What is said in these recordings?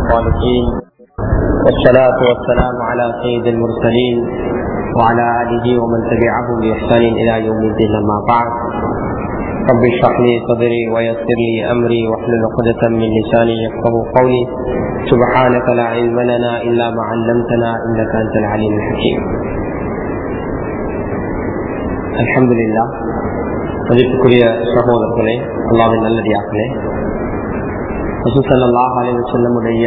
الصالحين والصلاة والسلام على سيد المرسلين وعلى آله ومن تبعهم بإحسان إلى يوم الدين أما بعد رب اشرح لي صدري ويسر لي أمري واحلل عقدة من لساني يفقه قولي سبحانك لا علم لنا إلا ما علمتنا إنك أنت العليم الحكيم الحمد لله மதிப்புக்குரிய சகோதரர்களே அல்லாவின் நல்லடியார்களே ரசூசல்லாஹ் அலைவு செல்லமுடைய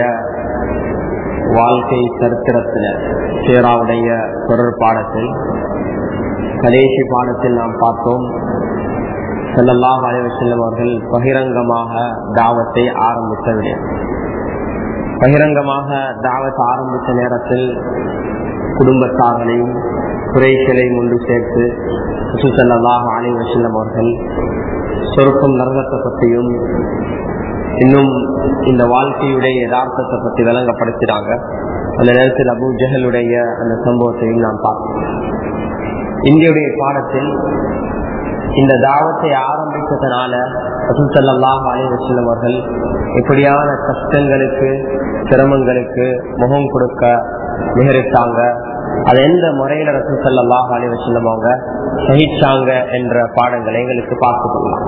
வாழ்க்கை சரித்திரத்தில் சேராவுடைய தொடர் பாடத்தில் கடைசி பாடத்தில் நாம் பார்த்தோம் செல்லல்லாஹ் அலைவு செல்லும் அவர்கள் பகிரங்கமாக தாவத்தை ஆரம்பித்த விடயம் பகிரங்கமாக தாவத்தை ஆரம்பித்த நேரத்தில் குடும்பத்தார்களையும் குறைகளையும் ஒன்று சேர்த்து சுசல்லாஹ் அலி வசல்லம் அவர்கள் சொருக்கும் நரகத்தை பற்றியும் இன்னும் இந்த வாழ்க்கையுடைய யதார்த்தத்தை பற்றி விளங்கப்படுத்தினாங்க அந்த நேரத்தில் அபு ஜஹலுடைய அந்த சம்பவத்தையும் நாம் பார்த்தோம் இந்தியுடைய பாடத்தில் இந்த தாவத்தை ஆரம்பித்ததுனால ரசூசல்லாஹ் அலி வசல்லம் அவர்கள் எப்படியான கஷ்டங்களுக்கு சிரமங்களுக்கு முகம் கொடுக்க நிகரித்தாங்க அது எந்த முறையில ரசூல் சல்லாஹ் அலி வசல்லம் அவங்க சகிச்சாங்க என்ற பாடங்களை எங்களுக்கு பார்த்து கொள்ளலாம்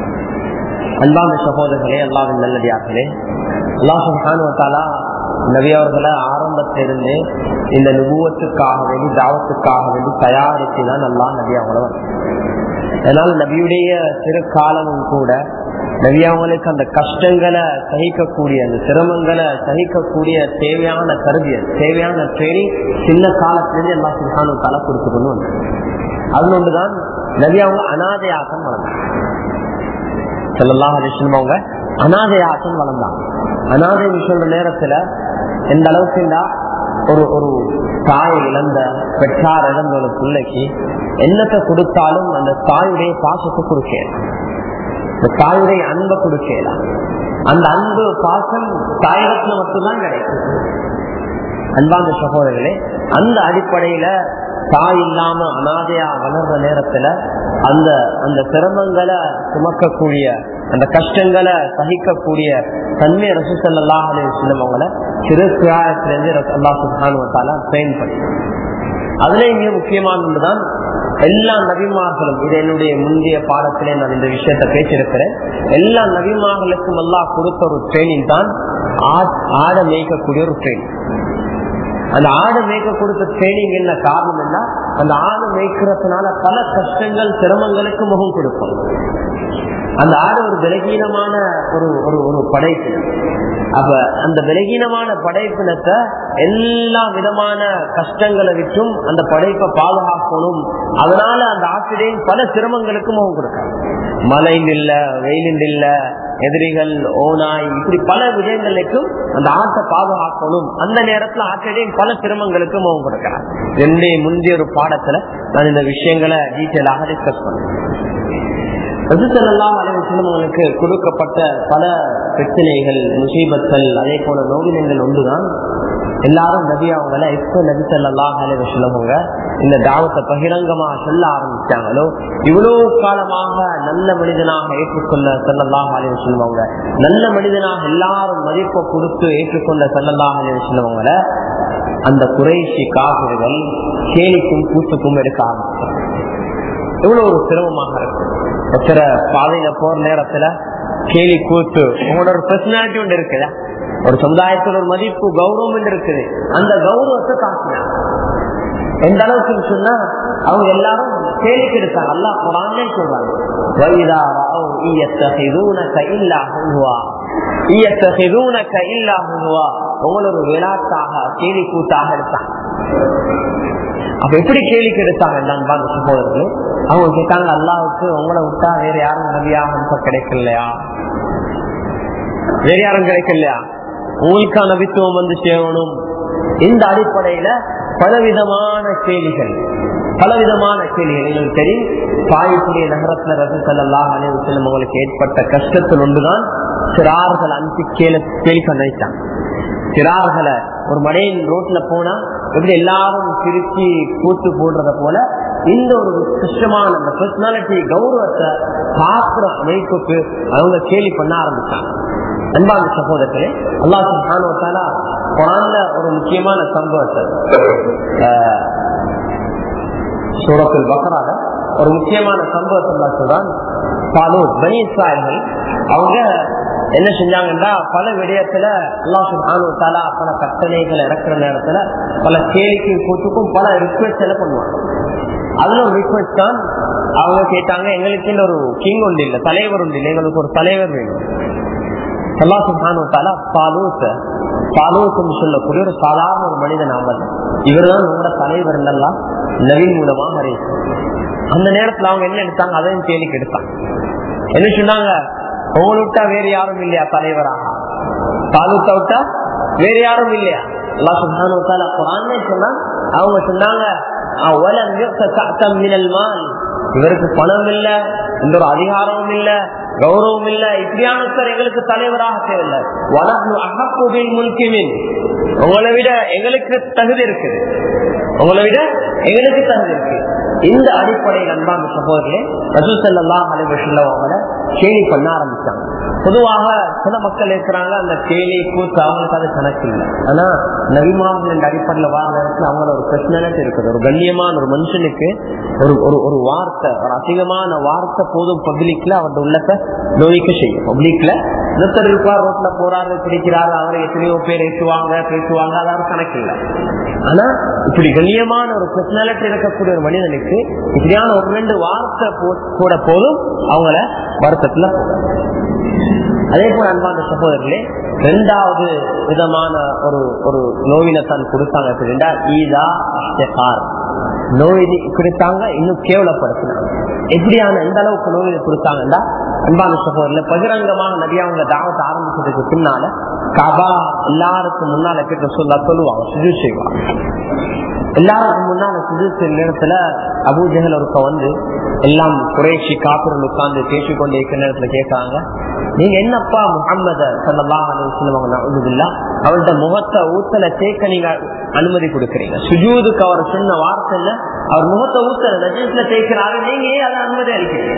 அன்பான சகோதரர்களே அல்லாவின் நல்லடியார்களே அல்லாஹ் சுஹானுவத்தாலா நபி அவர்களை ஆரம்பத்திலிருந்து இந்த நுபுவத்துக்காக வேண்டி தாவத்துக்காக வேண்டி தயாரித்து தான் நல்லா நபி அவங்கள அதனால நபியுடைய சிறு காலமும் கூட நபி அவங்களுக்கு அந்த கஷ்டங்களை சகிக்கக்கூடிய அந்த சிரமங்களை சகிக்கக்கூடிய தேவையான கருவியல் தேவையான ட்ரைனிங் சின்ன காலத்திலிருந்து எல்லா சுல்தானும் தலை கொடுத்து கொண்டு வந்தாங்க அதுல ஒன்றுதான் நபி அவங்க அனாதையாக்கம் வளர்ந்தாங்க செல்லல்லாஹ் அலிஸ்லம் அவங்க அனாதையாக்கம் வளர்ந்தாங்க அனாதை சொல்ற நேரத்துல எந்த அளவுக்குண்டா ஒரு ஒரு தாயை இழந்த பெற்றார் இழந்த ஒரு பிள்ளைக்கு என்னத்தை கொடுத்தாலும் அந்த தாயுடைய பாசத்தை கொடுக்கல இந்த தாயுடைய அன்பை கொடுக்கலாம் அந்த அன்பு பாசம் தாயகத்துல மட்டும்தான் கிடைக்கும் அன்பாந்த சகோதரர்களே அந்த அடிப்படையில தாய் இல்லாம அனாதையா வளர்ற நேரத்துல அந்த அந்த சிரமங்களை சுமக்கக்கூடிய அந்த கஷ்டங்களை சகிக்கக்கூடிய தன்மை ரசூசல்லாஹ் அலையம் அவங்கள சிறு பிராயத்திலிருந்து அல்லா சுல்தானுவத்தால ட்ரெயின் பண்ணி அதுல மிக முக்கியமானதுதான் எல்லா நபிமார்களும் இது என்னுடைய முந்தைய பாடத்திலே நான் இந்த விஷயத்த பேசியிருக்கிறேன் எல்லா நபிமார்களுக்கும் எல்லாம் கொடுத்த ஒரு ட்ரைனிங் தான் ஆட மேய்க்கக்கூடிய ஒரு ட்ரைனிங் அந்த ஆடு மேய்க்க கொடுத்த ட்ரைனிங் என்ன காரணம் என்ன அந்த ஆடு மேய்க்கிறதுனால பல கஷ்டங்கள் சிரமங்களுக்கு முகம் கொடுக்கும் அந்த ஆடு ஒரு விலகீனமான ஒரு ஒரு ஒரு படைப்பு அப்ப அந்த விலகீனமான படைப்பினத்தை எல்லா விதமான கஷ்டங்களை விட்டும் அந்த படைப்பை பாதுகாக்கணும் அதனால அந்த ஆசிரியர் பல சிரமங்களுக்கு முகம் கொடுக்காங்க மழை இல்ல வெயில் இல்ல எதிரிகள் ஓனாய் இப்படி பல விஜயங்களுக்கும் அந்த ஆட்டை பாதுகாக்கணும் அந்த நேரத்துல ஆசிரியர் பல சிரமங்களுக்கு முகம் கொடுக்கிறார் ரெண்டே முந்தைய ஒரு பாடத்துல நான் இந்த விஷயங்களை டீட்டெயிலாக டிஸ்கஸ் பண்ணேன் அவங்களுக்கு கொடுக்கப்பட்ட பல பிரச்சனைகள் முசீபத்கள் அதே போல நோவினங்கள் ஒன்றுதான் எல்லாரும் நபி அவங்கள எப்ப நபி சல்லாஹ் அலைவ சொல்லுவாங்க இந்த தாவத்தை பகிரங்கமா சொல்ல ஆரம்பிச்சாங்களோ இவ்வளவு காலமாக நல்ல மனிதனாக ஏற்றுக்கொள்ள செல்லல்லாஹ் அலைவ சொல்லுவாங்க நல்ல மனிதனாக எல்லாரும் மதிப்பை கொடுத்து ஏற்றுக்கொண்ட செல்லல்லாஹ் அலைவ சொல்லுவாங்கள அந்த குறைசி காவிர்கள் கேலிக்கும் கூத்துக்கும் எடுக்க ஆரம்பிச்சாங்க எவ்வளவு ஒரு சிரமமாக இருக்கு ஒருத்தர பாதையில போற நேரத்துல கேலி கூத்து உங்களோட ஒரு பர்சனாலிட்டி ஒன்று இருக்குதா ஒரு சமுதாயத்தில் ஒரு மதிப்பு கௌரவம் இருக்குது அந்த கௌரவத்தை காட்டினாங்க எந்த அளவுக்கு சொன்னா அவங்க எல்லாரும் கேலிக்கு எடுத்தாங்க அல்லா குரானே சொல்றாங்க உங்களோட விளையாட்டாக கேலி கூட்டாக எடுத்தாங்க அப்ப எப்படி கேள்விக்கு எடுத்தாங்க அன்பான சகோதரர்களே அவங்க கேட்டாங்க அல்லாவுக்கு உங்களை விட்டா வேற யாரும் நபியாக கிடைக்கலையா வேற யாரும் கிடைக்கலையா உங்களுக்கா நபித்துவம் வந்து சேரணும் இந்த அடிப்படையில பலவிதமான கேள்விகள் பலவிதமான கேள்விகள் எங்களுக்கு தெரியும் பாயக்கூடிய நகரத்துல ரசூசல்லா அனைவரும் செல்லும் உங்களுக்கு ஏற்பட்ட கஷ்டத்தில் ஒன்றுதான் சிறார்கள் அனுப்பி கேள்வி கேள்வி நினைச்சாங்க சிறார்களை ஒரு மடையின் ரோட்ல போனா எப்படி எல்லாரும் திருச்சி கூத்து போடுறத போல இந்த ஒரு கஷ்டமான அந்த பர்சனாலிட்டி கௌரவத்தை பார்க்கிற அமைப்புக்கு அவங்க கேலி பண்ண ஆரம்பிச்சாங்க அன்பான சகோதரர்களே அல்லாஹ் சுப்ஹானஹு வ தஆலா குர்ஆன்ல ஒரு முக்கியமான சம்பவத்தை ஆஹ், சூரத்துல் பக்ரால ஒரு முக்கியமான சம்பவத்தை அல்லாஹ் சொல்றான் தாலூத் பனி இஸ்ராயல்கள் அவங்க என்ன செஞ்சாங்கன்னா பல விடயத்துல அல்லாஹ் சுப்ஹானஹு வ தஆலா பல கட்டளைகளை இறக்குற நேரத்துல பல கேளிக்கை கூத்துக்கும் பல ரிக்வெஸ்ட் எல்லாம் பண்ணுவாங்க அதுல ஒரு ரிக்வெஸ்ட் தான் அவங்க கேட்டாங்க எங்களுக்கு ஒரு கிங் ஒன்று இல்லை தலைவர் ஒன்று இல்லை எங்களுக்கு ஒரு தலைவர் வேணும் அல்லாஹ் சுப்ஹானஹு வ தஆலா தாலூத் தாலூத்னு சொல்லக்கூடிய ஒரு சாதாரண ஒரு மனிதன் அவன் இவர்தான் உங்களோட தலைவர் எல்லாம் நவீன் மூலமாக அறிவித்தார் அந்த நேரத்துல அவங்க என்ன எடுத்தாங்க அதையும் கேள்விக்கு எடுத்தாங்க என்ன சொன்னாங்க உங்களை விட்டா வேற யாரும் இல்லையா தலைவராக தாலூத்த விட்டா வேற யாரும் இல்லையா அல்லாஹ் சுப்ஹானஹு வ தஆலா குர்ஆன்ல சொன்னா அவங்க சொன்னாங்க அவலம் யுக்த கஅத்தம் மினல் மால் இவருக்கு பணம் இல்ல இந்த ஒரு அதிகாரமும் இல்ல கௌரவம் இல்ல இப்படியான சார் எங்களுக்கு தலைவராக தேவையில்லை வளர்ந்து அகப்புகில் முன்கிமின் உங்களை விட எங்களுக்கு தகுதி இருக்குது உங்களை விட எங்களுக்கு தகுதி இருக்கு இந்த அடிப்படையில் அன்பான சகோதரர்களே ரசூல் ஸல்லல்லாஹு அலைஹி வஸல்லம் அவங்கள கேலி பண்ண ஆரம்பிச்சாங்க பொதுவாக சில மக்கள் இருக்கிறாங்க அந்த கேலி கூத்து அவங்களுக்கு அது கணக்கு இல்லை ஆனா நபிமார்கள் இந்த அடிப்படையில் வார நேரத்தில் அவங்கள ஒரு பர்சனாலிட்டி இருக்குது ஒரு கண்ணியமான ஒரு மனுஷனுக்கு ஒரு ஒரு ஒரு வார்த்தை ஒரு அதிகமான வார்த்தை போதும் பப்ளிக்ல அவருடைய உள்ளத்தை நோய்க்க செய்யும் பப்ளிக்ல ஒருத்தர் இருப்பார் ரோட்ல போறாரு பிடிக்கிறாரு அவரை எத்தனையோ பேர் ஏற்றுவாங்க பேசுவாங்க அதாவது கணக்கு இல்லை ஆனா இப்படி கண்ணியமான ஒரு பர்சனாலிட்டி இருக்கக்கூடிய ஒரு மனிதனுக்கு இப்படியான ஒரு ரெண்டு வார்த்தை போ- கூட போதும் அவங்கள வருத்தத்துல போடுறாங்க அதே போல அன்பான சகோதரர்களே ரெண்டாவது விதமான ஒரு ஒரு நோயினத்தான் கொடுத்தாங்க அப்படின்னா ஈதா அஷ்டகார் நோய் கொடுத்தாங்க இன்னும் கேவலப்படுத்தினாங்க எப்படியான எந்த அளவுக்கு நோயை கொடுத்தாங்கன்னா அன்பான சகோதரர்ல பகிரங்கமாக நிறைய அவங்க தாவத்தை ஆரம்பிச்சதுக்கு பின்னால கபா எல்லாருக்கும் முன்னால கேட்ட சொல்ல சொல்லுவாங்க சுஜி செய்வாங்க எல்லாருக்கும் முன்னால சுஜி நேரத்துல அபூஜகல் ஒருக்க வந்து எல்லாம் குறைச்சி காப்பிரல் உட்கார்ந்து பேசிக்கொண்டு இருக்கிற நேரத்துல கேட்காங்க நீங்க என்னப்பா முகம்மத சல்லல்லாஹு அலைஹி வஸல்லம் நவுதுபில்லா அவர்கிட்ட முகத்தை ஊத்தல தேக்க நீங்க அனுமதி கொடுக்கறீங்க சுஜூதுக்கு அவர் சொன்ன வார்த்தை இல்ல அவர் முகத்தை ஊத்தல நஜீஸ்ல தேய்க்கிறாரு நீங்க ஏன் அதை அனுமதி அளிக்கிறீங்க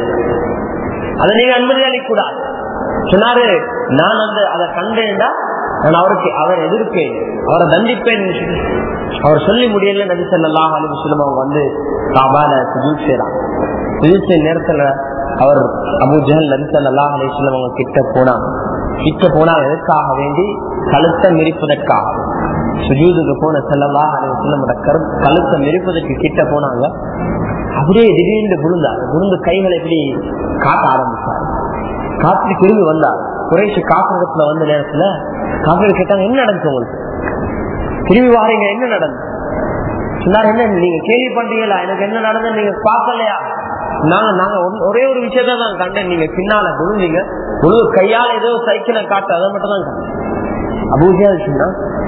அதை நீங்க அனுமதி அளிக்க கூடாது சொன்னாரு நான் அந்த அதை கண்டேன்டா நான் அவருக்கு அவர் எதிர்ப்பேன் அவரை தண்டிப்பேன் அவர் சொல்லி முடியல நபி ஸல்லல்லாஹு அலைஹி வஸல்லம் அவங்க வந்து காபால சுஜூத் செய்றாங்க சுஜூத் செய்ய நேரத்துல அவர் அபு ஜஹல் நபி ஸல்லல்லாஹு அலைஹி வஸல்லம் அவங்க கிட்ட போனாங்க கிட்ட போனா எதற்காக வேண்டி கழுத்தை மிரிப்பதற்காக சுஜூதுக்கு போன ஸல்லல்லாஹு அலைஹி வஸல்லம் கரு கழுத்தை மிரிப்பதற்கு கிட்ட போனாங்க அப்படியே திடீர்னு விழுந்தார் விழுந்து கைகளை இப்படி காட்ட ஆரம்பிச்சார் காத்து திரும்பி வந்தார் குறைச்சி காப்பிடத்துல வந்த நேரத்துல காப்பீடு கேட்டாங்க என்ன நடந்துச்சு உங்களுக்கு திரும்பி வாரீங்க என்ன நடந்து சொன்னார் என்ன நீங்க கேள்வி பண்றீங்களா எனக்கு என்ன நடந்தது நீங்க பார்க்கலையா நாங்க நாங்க ஒன்- ஒரே ஒரு விஷயத்த தான் கண்டேன் நீங்க பின்னால விழுந்தீங்க விழுந்து கையால ஏதோ சைக்கிளை காட்டு அதை மட்டும் தான் கண்டேன் அபூஜா சொன்னா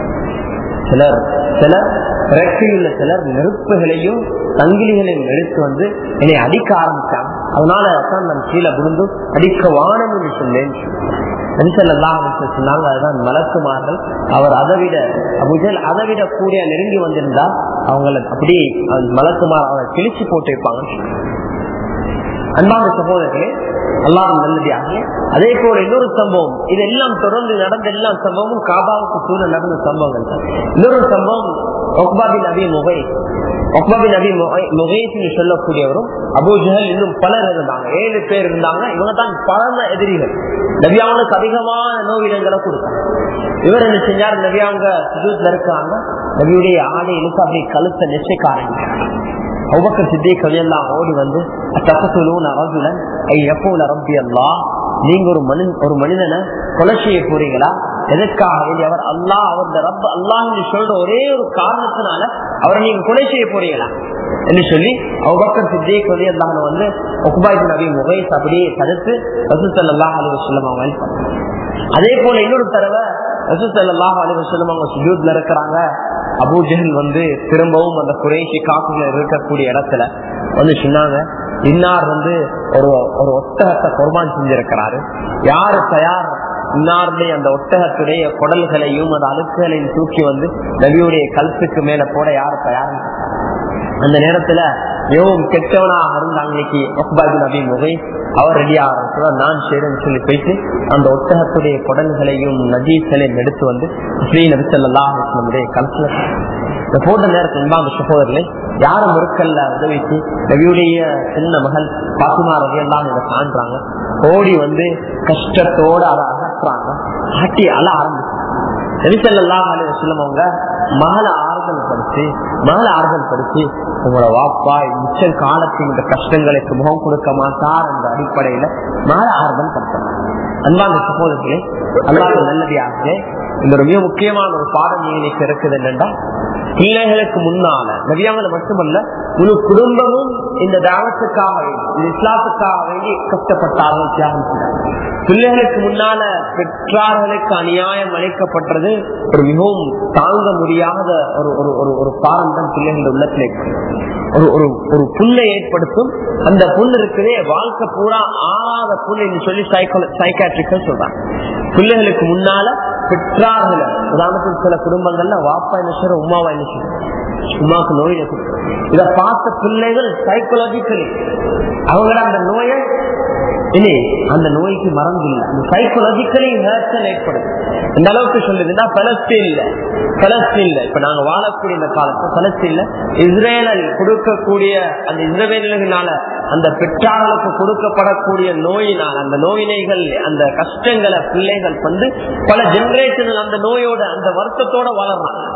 சிலர் சிலர் ரெக்கையுள்ள சிலர் நெருப்புகளையும் சங்கிலிகளையும் எடுத்து வந்து என்னை அடிக்க ஆரம்பிச்சாங்க அதனால தான் நான் கீழே விழுந்து அடிக்க வானம் என்று சொன்னேன் நபிசல்லாம் சொன்னாங்க அதுதான் மலக்குமார்கள் அவர் அதை விட அபுஜல் அதை விட கூடிய நெருங்கி வந்திருந்தா அவங்களை அப்படி மலக்குமார் அவரை கிழிச்சு போட்டு வைப்பாங்க அன்பான சகோதரர்களே அல்லாஹ் நல்லதாக அதே போல இன்னொரு சம்பவம் இதெல்லாம் தொடர்ந்து நடந்த எல்லா சம்பவமும் காபாவுக்கு சூழல் நடந்த சம்பவங்கள் தான் இன்னொரு சம்பவம் ஒக்பாபின் நபி முகை ஒக்பாபின் நபி முகைன்னு சொல்லக்கூடியவரும் அபூஜஹல் இன்னும் பலர் இருந்தாங்க ஏழு பேர் இருந்தாங்க இவங்க தான் பரம எதிரிகள் நபியாவுக்கு அதிகமான நோயிடங்களை கொடுத்தாங்க இவர் என்ன செஞ்சார் நபியாங்க சுஜூத்ல இருக்காங்க நபியுடைய ஆடை இழுத்து அப்படியே கழுத்தை நெச்சைக்க ஆரம்பிக்கிறாங்க அவ்வக்கர் சித்திக் எல்லாம் ஓடி வந்து தப்பத்துலூன் அரசுலன் எப்போல ரப்பி அல்லா நீங்க ஒரு மனித ஒரு மனிதனை கொலை செய்ய போறீங்களா எதற்காக வேண்டி அவர் அல்லாஹ் அவருடைய ரப்ப அல்லாஹ் சொல்ற ஒரே ஒரு காரணத்தினால அவரை நீங்க கொலை செய்ய போறீங்களா என்று சொல்லி அவ்வக்கர் சித்திக் அல்லாஹ் வந்து ஒக்குபாய்க்கு நபி முகைஸ் அப்படியே தடுத்து ரசூல் அல்லாஹ் அலி வசல்லம் அவங்க help பண்ணாங்க. அதே போல இன்னொரு தடவை ரசூசல்லாஹ் அலிவசல்லம் அவங்க சுஜூத்ல இருக்கிறாங்க அபூ ஜஹல் வந்து திரும்பவும் அந்த குறைசி காப்புல இருக்கக்கூடிய இடத்துல வந்து சொன்னாங்க இன்னார் வந்து ஒரு ஒரு ஒட்டகத்தை குர்பான் செஞ்சிருக்கிறாரு யாரு தயார் இன்னாருடைய அந்த ஒட்டகத்துடைய குடல்களையும் அந்த அழுக்குகளையும் தூக்கி வந்து நபியுடைய கழுத்துக்கு மேல போட யார் தயார் அந்த நேரத்துல மிகவும் கெட்டவனாக இருந்தாங்க இன்னைக்கு ஒக்பாபின் அபி முகை அவர் ரெடியா நான் செய்யறேன்னு சொல்லி போயிட்டு அந்த ஒட்டகத்துடைய குடல்களையும் நஜீஸ்களையும் எடுத்து வந்து ஸ்ரீ நபிசல்லா நம்முடைய கலத்துல இந்த போட்ட நேரத்தில் அந்த சகோதரர்களை யாரும் இருக்கல்ல உதவிக்கு ரவியுடைய சின்ன மகள் பாத்திமா ரவியெல்லாம் இதை காண்றாங்க ஓடி வந்து கஷ்டத்தோட அதை அகற்றுறாங்க ஆட்டி அழ ஆரம்பிச்சு நபிசல்லாம் சொல்லும் அவங்க மகளை ஆறுதல் படுத்தி மகளை ஆறுதல் படுத்தி உங்களோட வாப்பா மிச்ச காலத்தின் இந்த கஷ்டங்களுக்கு முகம் கொடுக்க மாட்டார் என்ற அடிப்படையில மகளை ஆறுதல் படுத்தணும் அன்பான சகோதரர்களே அல்லாத நல்லதியாக இந்த ஒரு மிக முக்கியமான ஒரு பாடம் இன்னைக்கு இருக்குது என்னென்றா பிள்ளைகளுக்கு முன்னால நவியாமல மட்டுமல்ல முழு குடும்பமும் இந்த தாவத்துக்காக வேண்டி இந்த இஸ்லாத்துக்காக வேண்டி கஷ்டப்பட்டார்கள் தியாகம் செய்தார்கள் பிள்ளைகளுக்கு முன்னால பெற்றார்களுக்கு அநியாயம் அளிக்கப்பட்டது ஒரு மிகவும் தாங்க முடியாத ஒரு ஒரு ஒரு ஒரு பாரம் தான் பிள்ளைகள் உள்ளத்திலே ஒரு ஒரு ஒரு புண்ணை ஏற்படுத்தும் அந்த புண்ணு இருக்குதே வாழ்க்கை பூரா ஆறாத புண்ணு சொல்லி சைக்கோ சைக்காட்ரிக்கல் சொல்றாங்க பிள்ளைகளுக்கு முன்னால பெற்றார்கள் உதாரணத்துக்கு சில குடும்பங்கள்ல வாப்பா என்ன செய்யற உமாவா என்ன செய்யற உமாக்கு நோய் இத பார்த்த பிள்ளைகள் சைக்கோலாஜிக்கலி அவங்கள அந்த நோயை இனி அந்த நோய்க்கு மறந்து இல்லை அந்த சைக்கோலாஜிக்கலி ஹேர்ச்சல் ஏற்படுது இந்த அளவுக்கு சொல்லுதுன்னா பலஸ்தீன்ல பலஸ்தீன்ல இப்ப நாங்க வாழக்கூடிய இந்த காலத்துல பலஸ்தீன்ல இஸ்ரேலில் கொடுக்கக்கூடிய அந்த இஸ்ரேலினால அந்த பெற்றார்களுக்கு கொடுக்கப்படக்கூடிய நோயினால் அந்த நோயினைகள் அந்த கஷ்டங்களை பிள்ளைகள் வந்து பல ஜெனரேஷன் அந்த நோயோட அந்த வருத்தத்தோட வளர்றாங்க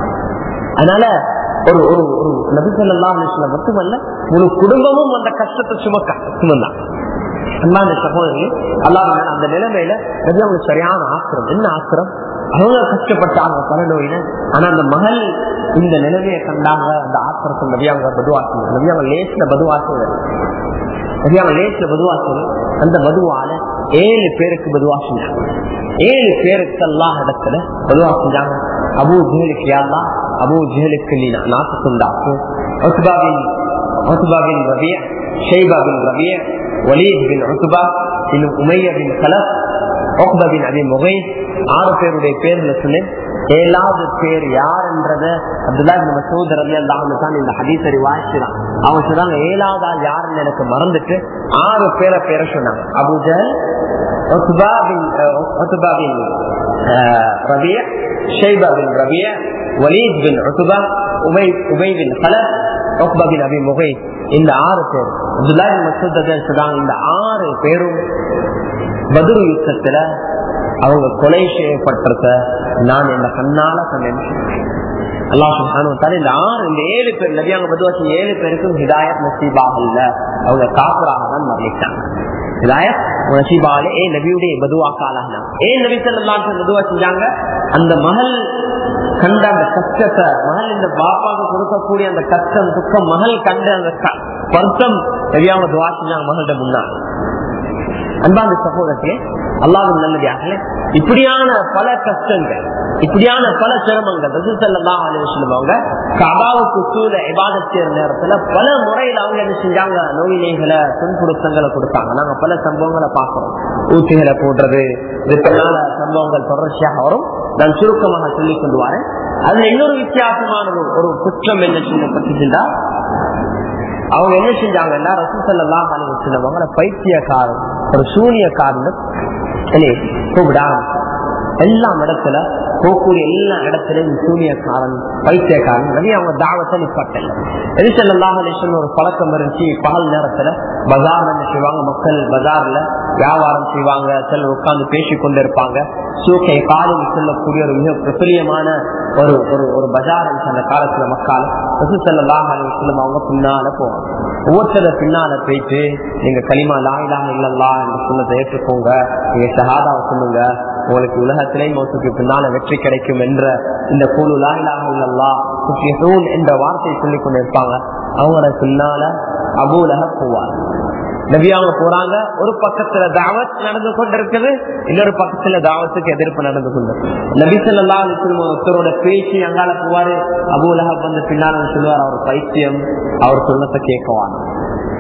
அதனால ஒரு ஒரு ஒரு நபிசல்லாம் மட்டுமல்ல ஒரு குடும்பமும் அந்த கஷ்டத்தை சுமக்க சுமந்தான் அன்பான சகோதரி அல்லாத அந்த நிலைமையில அவங்களுக்கு சரியான ஆசிரம் என்ன ஆசிரம் அவங்க கஷ்டப்பட்டாங்க பல நோயில ஆனா அந்த மகள் இந்த நிலைமையை கண்டாங்க அந்த ஆசிரத்தை நபியாங்க பதுவாசம் நபியாங்க லேஸ்ல பதுவாசம் நபியாங்க லேஸ்ல பதுவாசம் அந்த பதுவால ஏழு பேருக்கு பதுவா செஞ்சாங்க ஏழு பேருக்கு எல்லாம் இடத்துல பதுவா செஞ்சாங்க அபு ஜெயலுக்கு யாரெல்லாம் அபு ஜெயலுக்கு நீ நாட்டுக்குண்டாக்கு ஒத்துபாவின் ஒத்துபாவின் ரவிய ஷெய்பாவின் ரவிய வலீத் பின் ஒத்துபா இன்னும் உமைய பின் கலப் ஒக்பா பின் அபி முகை ஆறு பேருடைய பேர்ல சொன்னேன் ஏழாவது பேர் யார் என்றத அப்துல்லா மசூத் ரவி அல்லாஹ் தான் இந்த ஹதீசரி வாசிறான் அவங்க சொன்னாங்க ஏழாவது ஆள் யாருன்னு எனக்கு மறந்துட்டு ஆறு பேரை பேரை சொன்னாங்க Abu Jahl Rabia Shaiba bin Rabia Walid bin Utba Ubai Ubai bin Khalaf Uqba bin Abi Muait இந்த ஆறு பேர் அப்துல்லா மசூத் சொன்னாங்க இந்த ஆறு பேரும் பதுரு யுத்தத்துல அவங்க கொலை செய்யப்பட்டிருக்க நான் என்ன கண்ணால கண்டேன் அல்லாஹ் சுப்ஹானஹு இந்த ஆறு இந்த ஏழு பேர் நபியாங்க பதுவாசி ஏழு பேருக்கும் ஹிதாயத் நசீபாக இல்ல அவங்க காப்பராக தான் மரணிச்சாங்க ஹிதாயத் நசீபாலே ஏ நபியுடைய பதுவாக்காலாக ஏன் நபி ஸல்லல்லாஹு அலைஹி பதுவா செஞ்சாங்க அந்த மகள் கண்ட அந்த கஷ்டத்தை மகள் இந்த பாப்பாவுக்கு கொடுக்கக்கூடிய அந்த கஷ்டம் துக்கம் மகள் கண்ட அந்த வருத்தம் நபியாங்க துவா செஞ்சாங்க மகள்கிட்ட முன்னாள் அன்பாந்த சகோதரர்களே அல்லாவும் நல்லதாகல இப்படியான பல கஷ்டங்கள் இப்படியான பல சிரமங்கள் ரசூசல்லாம் சொல்லுவாங்க கபாவுக்கு சூழ இபாதத்திய நேரத்துல பல முறையில அவங்க என்ன செஞ்சாங்க நோயினைகளை துன்புறுத்தங்களை கொடுத்தாங்க நாங்க பல சம்பவங்களை பார்க்கிறோம் ஊசிகளை போடுறது இதுக்கெல்லாம் சம்பவங்கள் தொடர்ச்சியாக வரும் நான் சுருக்கமாக சொல்லிக் கொண்டு வரேன் அதுல இன்னொரு வித்தியாசமான ஒரு குற்றம் என்ன சொல்லப்பட்டுச்சுன்னா அவங்க என்ன செஞ்சாங்கன்னா ரசூசல்லாம் சொல்லுவாங்க பைத்தியக்காரன் ஒரு சூனியக்காரன் கூப்பிட எல்லா இடத்துல போகக்கூடிய எல்லா இடத்துலயும் சூனியக்காரன் பைத்தியக்காரன் நிறைய அவங்க தாவத்தை நிப்பாட்டல எரிசல்லாம் ஒரு பழக்கம் இருந்துச்சு பகல் நேரத்துல பஜார் என்ன செய்வாங்க மக்கள் பஜார்ல வியாபாரம் செய்வாங்க சிலர் உட்கார்ந்து பேசி கொண்டு இருப்பாங்க சூக்கை காலில் சொல்லக்கூடிய ஒரு மிக பிரபலியமான ஒரு ஒரு ஒரு பஜார் அந்த காலத்துல மக்கள் ரசூசல்லாம் சொல்லும் அவங்க பின்னால போவாங்க ஒவ்வொருத்தர பின்னால போயிட்டு நீங்க களிமா லாயிலாக இல்லல்லா என்று சொன்னதை ஏற்றுக்கோங்க நீங்க ஷஹாதாவை சொல்லுங்க உங்களுக்கு உலகத்திலே மோசுக்கு பின்னால வெற்றி கிடைக்கும் என்ற இந்த குழு லாயிலாக இல்லல்லா குட்டியூன் என்ற வார்த்தையை சொல்லிக் கொண்டு இருப்பாங்க அவங்கள பின்னால அபூலக போவார் நபியாங்க போறாங்க ஒரு பக்கத்துல தாவத் நடந்து கொண்டிருக்குது இன்னொரு பக்கத்துல தாவத்துக்கு எதிர்ப்பு நடந்து கொண்டு நபி சொல்லா ஒருத்தரோட பேச்சு அங்கால போவாரு அபூலக வந்து பின்னால சொல்லுவார் அவர் பைத்தியம் அவர் சொன்னத்தை கேட்கவான்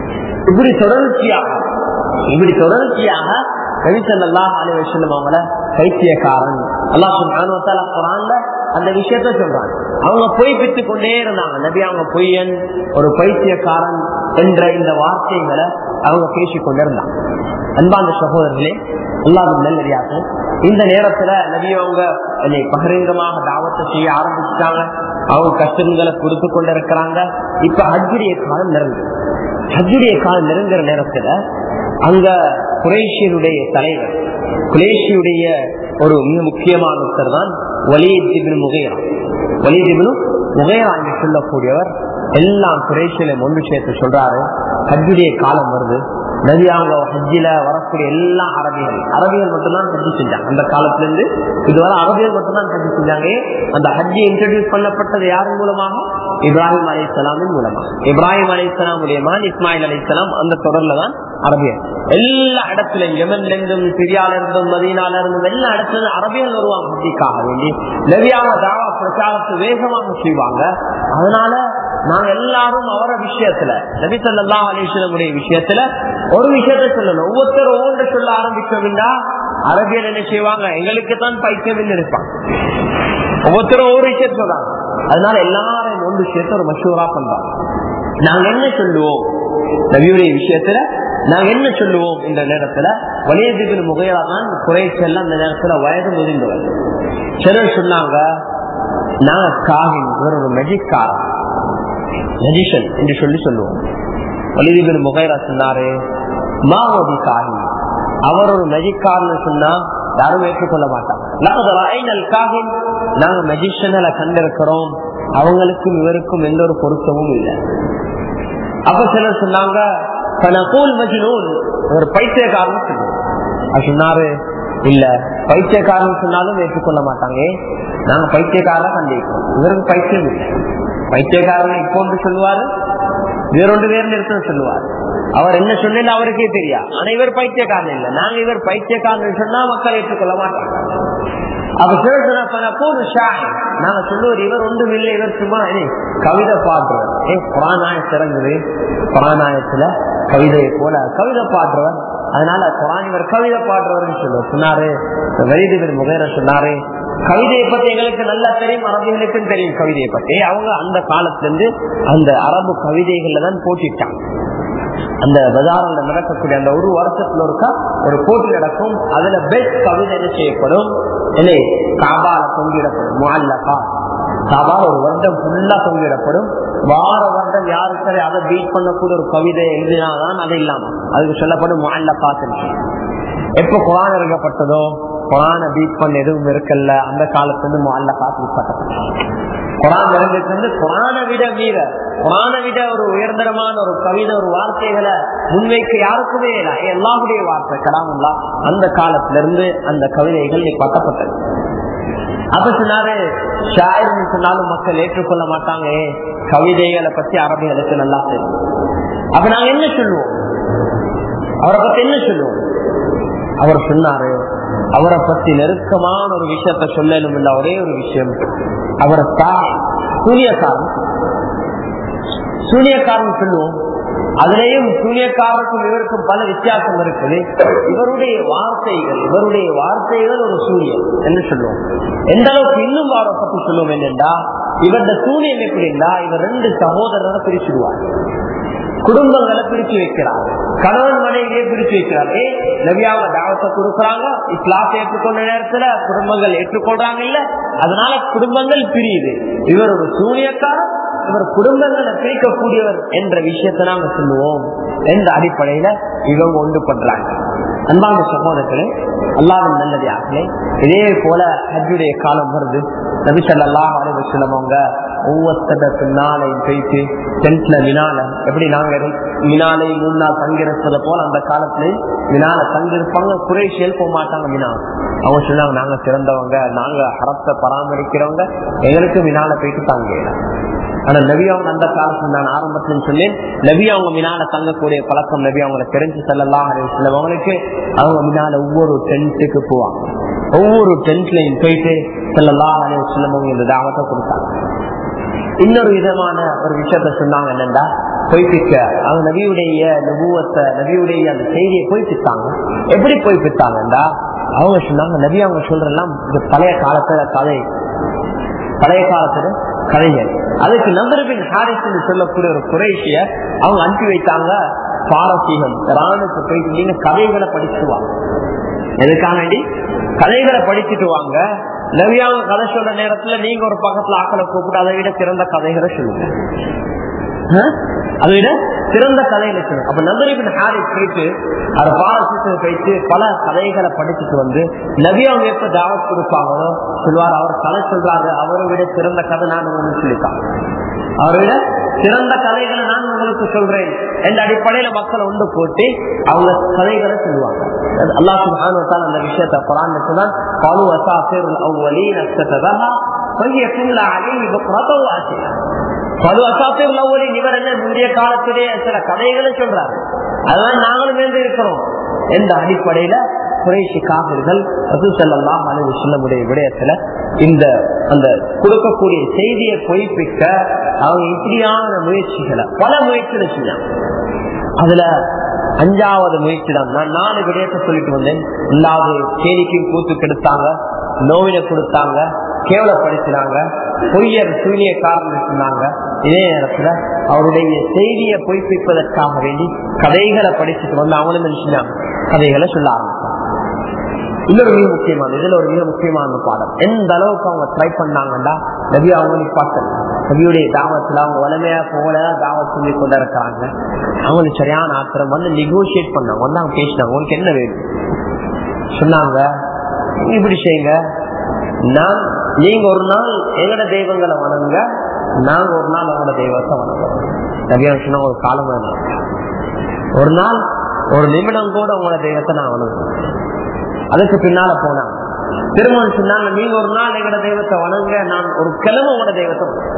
இப்படி தொடர்ச்சியாக இப்படி தொடர்ச்சியாக நபிசல்லா அலி வசல்லம் அவங்கள பைத்தியக்காரன் அல்லாஹ் சுப்ஹானஹு வ தஆலா குர்ஆன்ல அந்த விஷயத்த சொல்றாங்க அவங்க பொய் பெற்று கொண்டே இருந்தாங்க நபி அவங்க பொய்யன் ஒரு பைத்தியக்காரன் என்ற இந்த வார்த்தைகளை அவங்க பேசிக் கொண்டிருந்தாங்க அன்பாந்த சகோதரர்களே அல்லாவின் நல்லறியாக இந்த நேரத்துல நபி அவங்க என்னை பகிரங்கமாக தாவத்தை செய்ய ஆரம்பிச்சுட்டாங்க அவங்க கஷ்டங்களை கொடுத்து கொண்டிருக்கிறாங்க இப்ப ஹஜ்ஜுடைய காலம் நெருங்கு ஹஜ்ஜுடைய காலம் நெருங்குற நேரத்துல அங்க குரேஷியனுடைய தலைவர் குரேஷியுடைய ஒரு மிக முக்கியமான ஒருத்தர் தான் வலியத்திபின் முகைரா வலியத்திபின் முகைரா என்று சொல்லக்கூடியவர் எல்லாம் குரேஷியில ஒன்று சேர்த்து சொல்றாரு ஹஜ்ஜுடைய காலம் வருது நபி அவங்க ஹஜ்ஜில வரக்கூடிய எல்லா அரபிகள் அரபிகள் மட்டும்தான் ஹஜ்ஜி செஞ்சாங்க அந்த காலத்துல இருந்து இதுவரை அரபிகள் மட்டும்தான் ஹஜ்ஜி செஞ்சாங்க அந்த ஹஜ்ஜி இன்ட்ரடியூஸ் பண்ணப்பட்டது யாரின் மூலமாக இப்ராஹிம் அலி இஸ்லாமின் மூலமாக இப்ராஹிம் அலி இஸ்லாமுடைய மகன் இஸ்மாயில் அலி இஸ்லாம் அந்த தொடர்ல தான் அரபியர் எல்லா இடத்துலயும் யமன்ல இருந்தும் சிரியால இருந்தும் மதீனால இருந்தும் எல்லா இடத்துல இருந்து அரபியல் வருவாங்க ஹஜ்ஜிக்காக வேண்டி நபியான தாவா பிரச்சாரத்தை வேகமாக செய்வாங்க அதனால நாங்க எல்லாரும் அவர விஷயத்துல நபி சொல்லா அலிஸ்லமுடைய விஷயத்துல ஒரு விஷயத்த சொல்லணும் ஒவ்வொருத்தரும் ஒவ்வொன்று சொல்ல ஆரம்பிச்சோம்னா அரபியல் என்ன செய்வாங்க எங்களுக்கு தான் பைத்தியம் இருப்பாங்க ஒவ்வொருத்தரும் ஒவ்வொரு விஷயத்த சொல்றாங்க அதனால எல்லாரும் ஒன்று சேர்த்து ஒரு மஷூரா பண்றாங்க நாங்க என்ன சொல்லுவோம் நபியுடைய விஷயத்துல நாங்க என்ன சொல்லுவோம் இந்த நேரத்துல வலியதிபின் முகையா தான் குறைச்செல்லாம் இந்த நேரத்துல வயது முதிர்ந்தவர் சிலர் சொன்னாங்க நாங்க காகின் இவர் ஒரு மெஜிக்காரன் மெஜிஷன் என்று சொல்லி சொல்லுவோம் வலிதிபின் முகைரா சொன்னாரு மாவதி காகி அவர் ஒரு மெஜிக்காரன் சொன்னா யாரும் ஏற்றுக்கொள்ள மாட்டாங்க நாங்க மெஜிஷியனை கண்டிருக்கிறோம் அவங்களுக்கும் இவருக்கும் எந்த ஒரு பொருத்தமும் இல்லை அப்ப சிலர் சொன்னாங்க ஒரு பைத்தியக்காரன் சொல்லுவோம் சொன்னாரு இல்ல பைத்தியக்காரன் சொன்னாலும் ஏற்றுக்கொள்ள மாட்டாங்க நாங்க பைத்தியக்காரன் கண்டிருக்கிறோம் இவருக்கு பைத்தியம் இல்லை பைத்தியக்காரன் இப்போ ஒன்று சொல்லுவாரு வேறொன்று வேறு நிறுத்தம் சொல்லுவார் அவர் என்ன சொன்ன அவருக்கே தெரியா ஆனா இவர் பைத்தியக்காரன் இல்லை நாங்க இவர் பைத்தியக்காரன் சொன்னா மக்கள் ஏற்றுக்கொள்ள மாட்டாங்க அப்ப நாங்க சொல்லுவார் இவர் ஒன்றும் இல்லை இவர் சும்மா கவிதை பாடுறவர் ஏ புறாநாய சிறங்குது புறாநாயத்துல கவிதையை போல கவிதை பாடுறவர் அதனால குரான் இவர் கவிதை பாடுறவர் சொல்லுவார் சொன்னாரு வெளியிடுவர் முகைர சொன்னாரு கவிதையை பத்தி எங்களுக்கு நல்லா தெரியும் அரபிகளுக்கும் தெரியும் கவிதையை பத்தி அவங்க அந்த காலத்துல இருந்து அந்த அரபு கவிதைகள்ல தான் போட்டிட்டாங்க அந்த பஜாரில் நடக்கக்கூடிய அந்த ஒரு வருஷத்துல ஒருக்கா ஒரு போட்டி நடக்கும் அதுல பெஸ்ட் கவிதை என்ன செய்யப்படும் இல்லை காபால தொங்கிடப்படும் முல்லகா காபால ஒரு வருடம் ஃபுல்லா தொங்கிடப்படும் வார வருடம் யாரு சரி அதை பீட் பண்ணக்கூடிய ஒரு கவிதை எழுதினாதான் அது இல்லாம அதுக்கு சொல்லப்படும் முல்லகாத்து எப்ப குரான் இறங்கப்பட்டதோ குரான பீட் பண்ண எதுவும் இருக்கல்ல அந்த காலத்துல இருந்து முல்ல காத்து குரான் இறங்கிட்டு குரானை விட மீற குரானை விட ஒரு உயர்ந்தரமான ஒரு கவிதை ஒரு வார்த்தைகளை முன்வைக்க யாருக்குமே இல்லை எல்லாருடைய வார்த்தை கலாமுல்லா அந்த காலத்துல இருந்து அந்த கவிதைகள் பட்டப்பட்டது அப்ப சொன்னாரு ஷாயிர்னு சொன்னாலும் மக்கள் ஏற்றுக்கொள்ள மாட்டாங்க கவிதைகளை பத்தி அரபிகளுக்கு நல்லா தெரியும் அப்ப நாங்க என்ன சொல்லுவோம் அவரை பத்தி என்ன சொல்லுவோம் அவர் சொன்னாரு அவரை பத்தி நெருக்கமான ஒரு விஷயத்த சொல்லணும் இல்ல ஒரே ஒரு விஷயம் அவரை தாய் சூரியக்காரன் சூரியக்காரன் சொல்லுவோம் அதுலயும் சூரியக்காரருக்கும் இவருக்கும் பல வித்தியாசம் இருக்குது இவருடைய வார்த்தைகள் இவருடைய வார்த்தைகள் ஒரு சூரியன் என்று சொல்லுவோம் எந்த அளவுக்கு இன்னும் அவரை பத்தி சொல்லுவோம் என்னென்றா இவருடைய சூரியன் எப்படின்னா இவர் ரெண்டு சகோதரரை பிரிச்சுடுவார் குடும்பங்களை பிரிச்சு வைக்கிறாங்க கணவன் மனைவியே பிரிச்சு வைக்கிறாங்க நவியாவ தாவத்தை கொடுக்குறாங்க இஸ்லாத்தை ஏற்றுக்கொண்ட நேரத்துல குடும்பங்கள் ஏற்றுக்கொள்றாங்க இல்ல அதனால குடும்பங்கள் பிரியுது இவர் ஒரு சூனியக்காரர் இவர் குடும்பங்களை பிரிக்கக்கூடியவர் என்ற விஷயத்தை நாங்க சொல்லுவோம் என்ற அடிப்படையில இவங்க ஒன்று பண்றாங்க அன்பான சகோதரர்களே அல்லாவின் நல்லதாகலே இதே போல ஹஜ்ஜுடைய காலம் வருது நபிசல்லாம் அலுவலம் அவங்க ஒவ்வொருத்தர பின்னாலை போயிட்டு டென்ட்ல வினால எப்படி நாங்க வினாலை மூணு நாள் தங்கிருப்பதை போல அந்த காலத்துல வினால தங்கிருப்பாங்க குறைஷியல் போக மாட்டாங்க வினா அவங்க சொன்னாங்க நாங்க சிறந்தவங்க நாங்க அறத்தை பராமரிக்கிறவங்க எங்களுக்கு வினால போயிட்டு தங்க ஆனா நபி அவங்க அந்த காலத்துல நான் ஆரம்பத்துல சொன்னேன் நபி அவங்க மினால தங்கக்கூடிய பழக்கம் நபி அவங்களை தெரிஞ்சு செல்லலாம் அவங்களுக்கு அவங்க மினால ஒவ்வொரு டென்ட்டுக்கு போவாங்க ஒவ்வொரு டென்ட்லயும் போயிட்டு செல்லலாம் செல்லவங்க இந்த தாவத்தை கொடுத்தாங்க இன்னொரு விதமான ஒரு விஷயத்த சொன்னாங்க என்னண்டா பொய்ப்பிக்க அவங்க நபியுடைய நபுவத்தை நபியுடைய அந்த செய்தியை பொய்ப்பித்தாங்க எப்படி பொய்ப்பித்தாங்கண்டா அவங்க சொன்னாங்க நபி அவங்க சொல்றெல்லாம் இது பழைய காலத்துல கதை பழைய காலத்துல கதைகள் அதுக்கு நம்பருபின் ஹாரிஸ் என்று சொல்லக்கூடிய ஒரு குறைஷிய அவங்க அனுப்பி வைத்தாங்க பாரசீகம் ராணுக்கு போயிட்டு நீங்க கதைகளை படிச்சுட்டு வாங்க எதுக்காக வேண்டி கதைகளை படிச்சுட்டு வாங்க நவியாங்க கதை சொல்ற நேரத்துல நீங்க ஒரு பக்கத்துல ஆக்களை கூப்பிட்டு அதை விட சிறந்த கதைகளை சொல்லுங்க ஆஹ்? அதை விட சிறந்த கதைகளை சொல்லுங்க அப்ப நந்தரிபின் ஹாரிஸ் போயிட்டு அது பாரசீகத்தை போயிட்டு பல கதைகளை படிச்சுட்டு வந்து நபி அவங்க எப்ப தாவத் கொடுப்பாங்களோ சொல்வார் அவர் கதை சொல்றாரு அவரை விட சிறந்த கதை நான் உங்களுக்கு சொல்லிட்டாங்க அவரை விட சிறந்த கதைகளை நான் உங்களுக்கு சொல்றேன் என்ற அடிப்படையில மக்களை ஒன்று போட்டு அவங்க கதைகளை சொல்லுவாங்க அல்லாஹ் சுப்ஹானஹு வ தஆலா அந்த விஷயத்தை குர்ஆன்ல சொன்னான் قالوا اساطير الاولين اكتتبها فهي تملى عليه بكرة وعشيا قالوا اساطير الاولين இவர் என்ன முந்தைய காலத்திலே சில கதைகளை சொல்றாரு அதெல்லாம் நாங்களும் சேர்ந்து இருக்கிறோம் என்ற அடிப்படையில குறைஷி காவிர்கள் ரசூசல்லாம் அலுவலமுடைய விடயத்துல இந்த அந்த கொடுக்கக்கூடிய செய்தியை பொய்ப்பிக்க அவங்க இப்படியான முயற்சிகளை பல முயற்சிகளை செஞ்சாங்க அதுல அஞ்சாவது முயற்சி தான் நான் நாலு விடயத்தை சொல்லிட்டு வந்தேன் இல்லாத கேலிக்கும் கூத்து கெடுத்தாங்க நோவினை கொடுத்தாங்க கேவலப்படுத்தினாங்க பொய்யர் சூரிய காரணம் சொன்னாங்க இதே நேரத்துல அவருடைய செய்தியை பொய்ப்பிப்பதற்காக வேண்டி கதைகளை படிச்சுட்டு வந்து அவங்களும் நினைச்சாங்க கதைகளை சொல்ல ஆரம்பிச்சாங்க இன்னொரு மிக முக்கியமான இதுல ஒரு மிக முக்கியமான பாடம் எந்த அளவுக்கு அவங்க ட்ரை பண்ணாங்கன்னா நபி அவங்க நிப்பாட்டல் நபியுடைய தாவத்துல அவங்க வளமையா போல தாவத் சொல்லி கொண்டு இருக்கிறாங்க அவங்களுக்கு சரியான ஆத்திரம் வந்து நெகோசியேட் பண்ணாங்க வந்து அவங்க பேசினாங்க உங்களுக்கு என்ன வேணும் சொன்னாங்க "நீங்க இப்படி செய்யுங்க நான் நீங்க ஒரு நாள் எங்கட தெய்வங்களை வணங்குங்க நாங்க ஒரு நாள் அவங்களோட தெய்வத்தை வணங்குறோம் நபியா சொன்னா ஒரு காலம் வேணும் ஒரு நாள் ஒரு நிமிடம் கூட உங்களோட தெய்வத்தை நான் வணங்குறேன் அதுக்கு பின்னால போனாங்க திருமணம் சொன்னாங்க நீங்க ஒரு நாள் எங்கட தெய்வத்தை வணங்க நான் ஒரு கிழமை உங்களோட தெய்வத்தை வணங்குறேன்.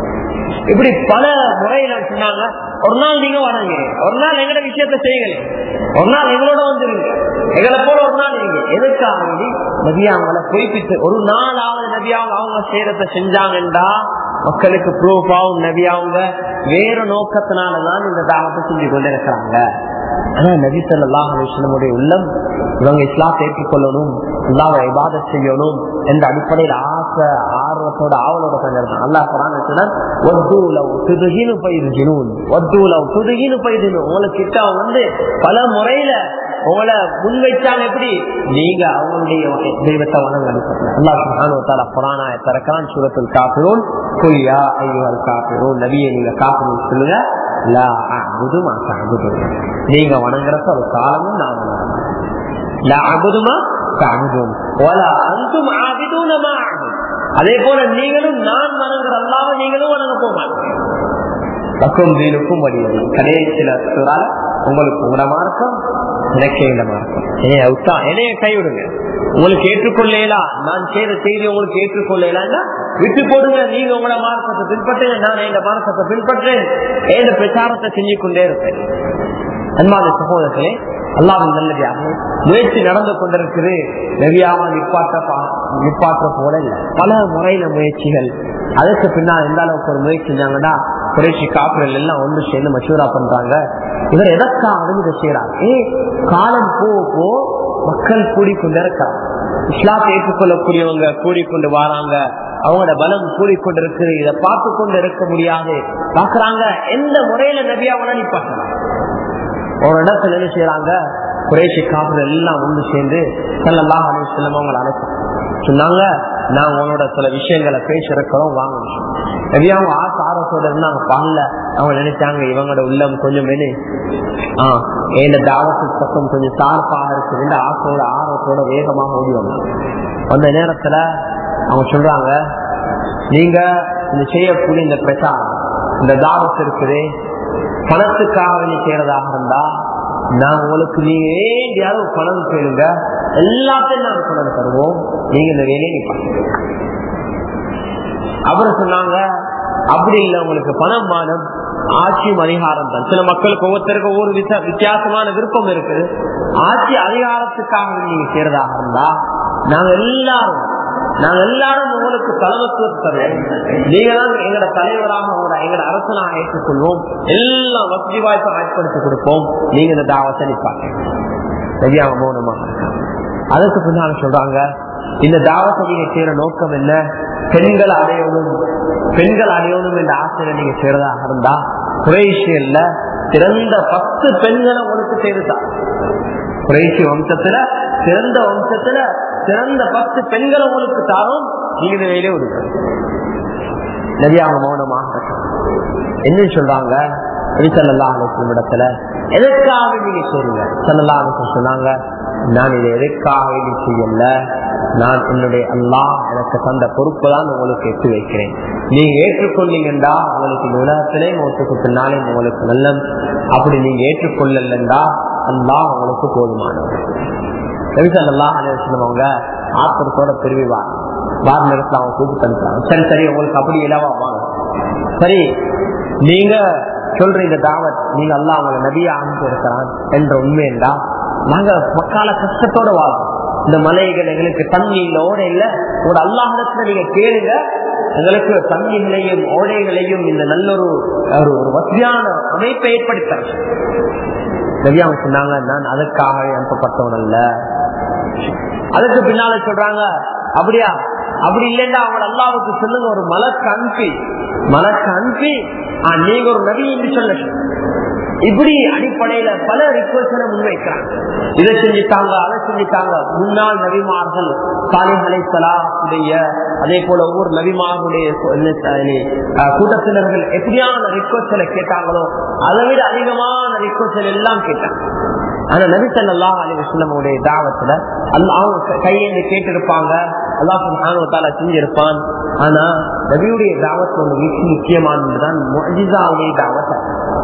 இப்படி பல முறையில சொன்னாங்க ஒரு நாள் நீங்க வணங்க ஒரு நாள் எங்கட விஷயத்த செய்யுங்க ஒரு நாள் எங்களோட வந்துருங்க எங்களை போல ஒரு நாள் நீங்க எதுக்காக வேண்டி நபியா அவங்கள பொய்ப்பித்து ஒரு நாளாவது நபியா அவங்க அவங்க செய்யறத செஞ்சாங்கன்றா மக்களுக்கு ப்ரூஃப் ஆகும் நபி அவங்க வேற நோக்கத்தினாலதான் இந்த தாவத்தை செஞ்சு கொண்டு இருக்கிறாங்க ஆனா நபி ஸல்லல்லாஹு அலைஹி வஸல்லமுடைய உள்ளம் இவங்க இஸ்லாத்தை ஏற்றுக்கொள்ளணும் அல்லாஹ்வை இபாதத் செய்யணும் என்ற அடிப்படையில் ஆசை ஆர்வத்தோட ஆவலோட கொஞ்சம் அல்லாஹ் குரான் சொன்னான் "வத்து லவ் துதுகினு பைதுகினூன். வத்து லவ் துதுகினு பைதுகினூன்." உங்களுக்கு கிட்ட அவங்க வந்து பல முறையில உங்களை முன்வைச்சாங்க எப்படி நீங்க அவங்களுடைய தெய்வத்தை வணங்க அல்லாஹ் சுப்ஹானஹு வ தஆலா குர்ஆனாய தரக்கான் சூரத்துல் காஃபிரூன் குல் யா அய்யுஹல் காஃபிரூன் நபியே நீங்க காஃபிரூன் சொல்லுங்க லா அஅபுது மா தஅபுதுன் நீங்க வணங்குறத ஒரு காலமும் நான் வணங்க மாட்டேன். லா அஅபுது மா தஅபுதுன் வலா அன்தும் ஆபிதுன மா அஅபுது அதே போல நீங்களும் நான் வணங்குற அல்லாஹ்வை நீங்களும் வணங்க போக மாட்டீங்க பக்கம் தீனுக்கும் வடிவது கடைசியில சொல்றால உங்களுக்கு உங்கள மார்க்கம் எனக்கே இந்த மார்க்கம் என்னைய அவுத்தா என்னைய கைவிடுங்க உங்களுக்கு ஏற்றுக்கொள்ளலாம் நான் செய்த செய்தி உங்களுக்கு ஏற்றுக்கொள்ளலாம் விட்டு போடுங்க நீங்க உங்களோட மார்க்கத்தை பின்பற்றுங்க நான் எங்க மார்க்கத்தை பின்பற்றேன் ஏத பிரச்சாரத்தை செஞ்சு கொண்டே இருப்பேன் அன்பான சகோதரர்களே அல்லாவின் நல்லதாக முயற்சி நடந்து கொண்டிருக்கிறது நெவியாம நிப்பாட்ட பா- நிப்பாட்ட போல இல்ல பல முறையில முயற்சிகள் அதுக்கு பின்னால் எந்த அளவுக்கு ஒரு முயற்சி செஞ்சாங்கன்னா குறைச்சி காப்புகள் எல்லாம் ஒன்று சேர்ந்து மசூரா பண்றாங்க இவர் எதற்காக இதை செய்யறாங்க ஏ காலம் போ போ மக்கள் கூடிக்கொண்டு இருக்காங்க இஸ்லாத்தை ஏற்றுக்கொள்ளக்கூடியவங்க கூடிக்கொண்டு வராங்க அவங்களோட பலம் கூடிக்கொண்டு இருக்குது இதை பார்த்து கொண்டு இருக்க முடியாது பாக்குறாங்க எந்த முறையில நபியாவன நிப்பாட்டுறாங்க ஒரு இடத்துல என்ன செய்யறாங்க குறைசி காப்புகள் எல்லாம் ஒன்று சேர்ந்து செல்லலாம் செல்லம் அவங்களை அழைச்சாங்க சொன்னாங்க நான் உங்களோட சில விஷயங்களை பேசிருக்கிறோம் வாங்க நிறைய அவங்க ஆசை ஆர்வத்தோட இருந்தாங்க பாடல அவங்க நினைச்சாங்க இவங்களோட உள்ளம் கொஞ்சம் மெனு ஆஹ் என் தாவத்து பக்கம் கொஞ்சம் சார்பாக இருக்குது ஆசையோட ஆர்வத்தோட வேகமாக ஓடி வந்தாங்க அந்த நேரத்துல அவங்க சொல்றாங்க நீங்க இந்த செய்யக்கூடிய இந்த பிரச்சாரம் இந்த தாவத்து இருக்குது பணத்துக்காக நீ செய்யறதாக இருந்தா நான் உங்களுக்கு நீங்க வேண்டிய அளவு பணம் கேளுங்க எல்லாத்தையும் நாங்க பணம் தருவோம் நீங்க இந்த வேலையை நீ பாருங்க அப்புறம் சொன்னாங்க அப்படி இல்லை உங்களுக்கு பணம் மானம் ஆட்சியும் அதிகாரம் தான் சில மக்களுக்கு ஒவ்வொருத்தருக்கு ஒவ்வொரு விச- வித்தியாசமான விருப்பம் இருக்குது ஆட்சி அதிகாரத்துக்காக நீங்க செய்யறதாக இருந்தா நாங்க எல்லாரும் நாங்க எல்லாரும் உங்களுக்கு தலைமத்துவம் தருவோம் நீங்க தான் எங்களோட தலைவராக உங்களோட எங்களோட அரசனாக ஏற்றுக்கொள்வோம் எல்லா வசதி வாய்ப்பும் ஏற்படுத்தி கொடுப்போம் நீங்க இந்த தாவத்தை நிப்பாங்க சரியாக மௌனமாக இருக்காங்க அதுக்கு பின்னால சொல்றாங்க இந்த தாவத்தை நீங்க செய்யற நோக்கம் என்ன பெண்கள் அடையணும் பெண்கள் அடையணும் என்ற ஆசையில நீங்க செய்யறதாக இருந்தா குறைஷியல்ல சிறந்த பத்து பெண்களை உங்களுக்கு செய்துதான் குறைசி வம்சத்துல சிறந்த வம்சத்துல சிறந்த பத்து பெண்கள் உங்களுக்கு தாரும் நீங்க இந்த வேலையை விடுங்க நதியாக மௌனமாக என்ன சொல்றாங்க சல்லல்லா அலிஸ்லம் இடத்துல எதற்காக நீங்க சொல்லுங்க சல்லல்லா அலிஸ்லம் சொன்னாங்க நான் இதை எதற்காக இது செய்யல நான் என்னுடைய அல்லாஹ் எனக்கு தந்த பொறுப்பு தான் உங்களுக்கு எட்டு வைக்கிறேன் நீங்க ஏற்றுக்கொண்டீங்கன்றா உங்களுக்கு இந்த உலகத்திலே மோத்துக்கு பின்னாலே உங்களுக்கு நல்ல அப்படி நீங்க ஏற்றுக்கொள்ளலண்டா அல்லாஹ் உங்களுக்கு போதுமானவர் நபிசல்லா அலிஸ்லம் அவங்க ஆத்திரத்தோட பிரிவிவா வார நேரத்தில் அவங்க கூப்பிட்டு அனுப்புறாங்க சரி சரி உங்களுக்கு அப்படி இலவா வாங்க சரி நீங்க சொல்ற இந்த தாவத் நீங்க எல்லாம் அவங்க நபியா அனுப்பி இருக்கிறான் என்ற உண்மையா நாங்க மக்கால கஷ்டத்தோட வாழும் இந்த மலைகள் எங்களுக்கு தண்ணி இல்ல ஓடை இல்ல ஒரு அல்லாஹத்துல நீங்க கேளுங்க எங்களுக்கு தண்ணிகளையும் ஓடைகளையும் இந்த நல்ல ஒரு ஒரு வசதியான அமைப்பை ஏற்படுத்த நபியாங்க சொன்னாங்க நான் அதுக்காக அனுப்பப்பட்டவன் அல்ல அதுக்கு பின்னால சொல்றாங்க அப்படியா அப்படி இல்லைன்னா அவங்க அல்லாவுக்கு சொல்லுங்க ஒரு மலக்கு அனுப்பி மலக்கு அனுப்பி நீங்க ஒரு நபி என்று சொல்ல இப்படி அடிப்படையில பல ரிக்வஸ்டனை முன்வைக்கிறாங்க இதை செஞ்சுட்டாங்க அதை செஞ்சுட்டாங்க முன்னாள் நபிமார்கள் சாலிஹலை சலாஹுடைய அதே போல ஒவ்வொரு நபிமார்களுடைய கூட்டத்தினர்கள் எப்படியான ரிக்வஸ்டனை கேட்டாங்களோ அதை விட அதிகமான ரிக்வஸ்டல் எல்லாம் கேட்டாங்க ஆனா நபிசல்லா அலி வஸ்லமுடைய தாவத்துல அவங்க கையேந்து கேட்டிருப்பாங்க அல்லாஹால செஞ்சிருப்பான் ஆனா நபியுடைய தாவத்து ஒன்று மிக முக்கியமானதுதான் மொஜிசாவுடைய தாவத்தை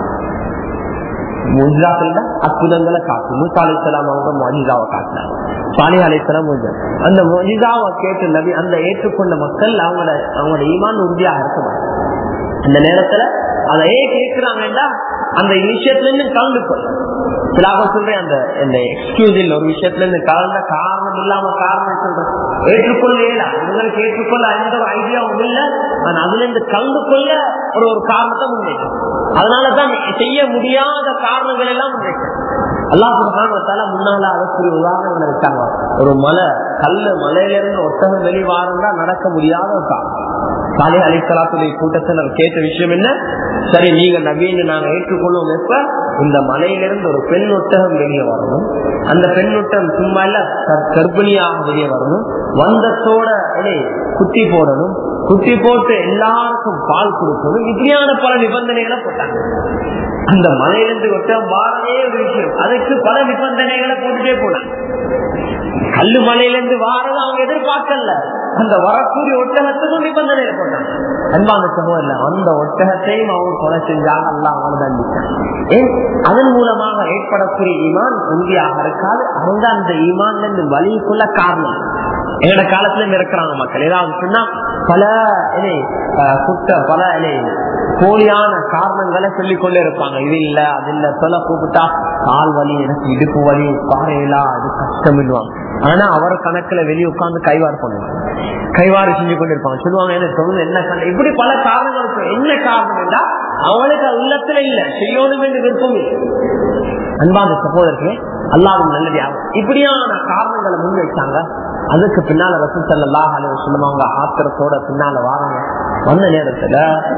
முஜாக்கள் அற்புதங்களை காட்டும் மூசா அலிசலாம் அவங்க மொஜிசாவை காட்டினாங்க சாலி அலிசலாம் அந்த மொஜிசாவை கேட்டு நபி அந்த ஏற்றுக்கொண்ட மக்கள் அவங்களோட அவங்களோட ஈமான் உறுதியாக இருக்க அந்த நேரத்துல அதை ஏன் கேட்கிறாங்கன்னா அந்த விஷயத்துல இருந்து கலந்து சிலாக சொல்றேன் அந்த இந்த எக்ஸ்கியூஸ் இல்ல ஒரு விஷயத்துல இருந்து கலந்த காரணம் இல்லாம காரணம் சொல்றேன் ஏற்றுக்கொள்ள உங்களுக்கு ஏற்றுக்கொள்ள எந்த ஒரு ஐடியாவும் இல்ல ஆனா அதுல இருந்து கலந்து கொள்ள ஒரு ஒரு காரணத்தை முன்வைக்கும் அதனாலதான் செய்ய முடியாத காரணங்கள் எல்லாம் முன்வைக்கும் அல்லாஹால முன்னால அதற்குரிய உதாரணங்கள் இருக்காங்க ஒரு மலை கல்லு மலையில இருந்து ஒட்டகம் வெளிவாரம் தான் நடக்க முடியாத ஒரு காரணம் சாலை அலிசலாத்துடைய கூட்டத்தில் கேட்ட விஷயம் என்ன சரி நீங்க நவீன நாங்க ஏற்றுக்கொள்ளும் எப்ப இந்த மலையிலிருந்து ஒரு பெண் ஒட்டகம் வெளியே வரணும் அந்த பெண் ஒட்டகம் சும்மா இல்ல கர்ப்பிணியாக வெளியே வரணும் வந்தத்தோட குத்தி போடணும் குத்தி போட்டு எல்லாருக்கும் பால் கொடுக்கணும் இப்படியான பல நிபந்தனைகளை போட்டாங்க அந்த மலையிலிருந்து ஒட்டகம் வாரவே ஒரு விஷயம் அதுக்கு பல நிபந்தனைகளை போட்டுட்டே போனாங்க கல்லு மலையிலிருந்து வாரது அவங்க எதிர்பார்க்கல அந்த வரக்கூடிய ஒட்டகத்துக்கும் நிபந்தனை போட்டாங்க அன்பான சகோதரர் அந்த ஒட்டகத்தையும் அவங்க கொலை செஞ்சாங்க எல்லாம் அவங்க தண்டிச்சாங்க ஏன் அதன் மூலமாக ஏற்படக்கூடிய ஈமான் உறுதியாக இருக்காது அவங்க அந்த ஈமான்ல இருந்து வழிக்குள்ள காரணம் எங்களோட காலத்துல இருந்து இருக்கிறாங்க மக்கள் ஏதாவது சொன்னா பல குட்ட பல போலியான காரணங்களை சொல்லிக் கொண்டே இருப்பாங்க இது இல்ல அது இல்ல சொல்ல கூப்பிட்டா கால் வலி எனக்கு இடுப்பு வலி பாறையிலா அது கஷ்டம் ஆனா அவர் கணக்குல வெளியே உட்கார்ந்து கைவாறு பண்ணுவாங்க கைவாறு செஞ்சு கொண்டு இருப்பாங்க சொல்லுவாங்க எனக்கு சொல்லுங்க என்ன காரணம் இப்படி பல காரணங்கள் இருக்கும் என்ன காரணம் என்றா அவனுக்கு உள்ளத்துல இல்ல செய்யணும் என்று விருப்பம் இல்லை அன்பான சகோதரர்களே அல்லாவும் நல்லதாகும் இப்படியான காரணங்களை முன்வைச்சாங்க அதுக்கு பின்னால ரசூல் சல்லாஹ் அலி வசல்லம் அவங்க ஆத்திரத்தோட பின்னால வாராங்க வந்த நேரத்துல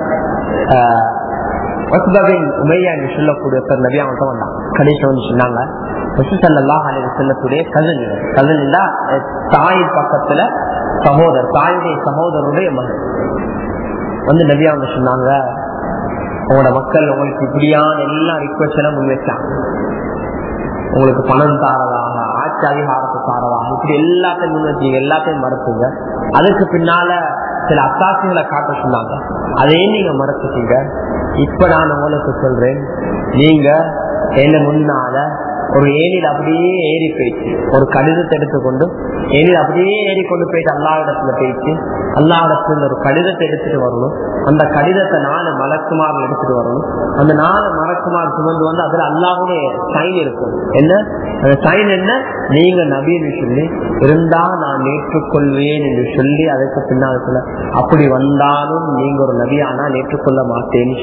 வசுபபின் உமையா என்று சொல்லக்கூடிய ஒருத்தர் நபி அவங்கள்ட்ட வந்தாங்க கடைசி வந்து சொன்னாங்க ரசூசல்லா அலி வசல்லத்துடைய கதன் கதன் தாய் பக்கத்துல சகோதரர் தாயுடைய சகோதரருடைய மகன் வந்து நபி அவங்க சொன்னாங்க உங்களோட மக்கள் உங்களுக்கு இப்படியான எல்லா ரிக்வஸ்ட் முன்வைச்சாங்க உங்களுக்கு பணம் தாரதாக ஆட்சி அதிகாரத்தை தாரதாக இப்படி எல்லாத்தையும் முன் வச்சீங்க எல்லாத்தையும் மறுத்தீங்க அதுக்கு பின்னால சில அத்தாசிகளை காட்ட சொன்னாங்க அதையும் நீங்க மறுத்துட்டீங்க இப்ப நான் உங்களுக்கு சொல்றேன் நீங்க என்ன முன்னால ஒரு ஏனில் அப்படியே ஏறி போயிடுச்சு ஒரு கடிதத்தை எடுத்துக்கொண்டு ஏனில் அப்படியே ஏறி கொண்டு போயிட்டு அல்லா இடத்துல போயிடுச்சு அல்லா இடத்துல ஒரு கடிதத்தை எடுத்துட்டு வரணும் அந்த கடிதத்தை நாலு மலக்குமார் எடுத்துட்டு வரணும் அந்த நாலு மலக்குமார் சுமந்து வந்து அதுல அல்லாவுடைய சைன் இருக்கும் என்ன அந்த சைன் என்ன நீங்க நபின்னு சொல்லி இருந்தா நான் ஏற்றுக்கொள்வேன் என்று சொல்லி அதுக்கு பின்னால் சொல்ல அப்படி வந்தாலும் நீங்க ஒரு நபியானா ஏற்றுக்கொள்ள மாட்டேன்னு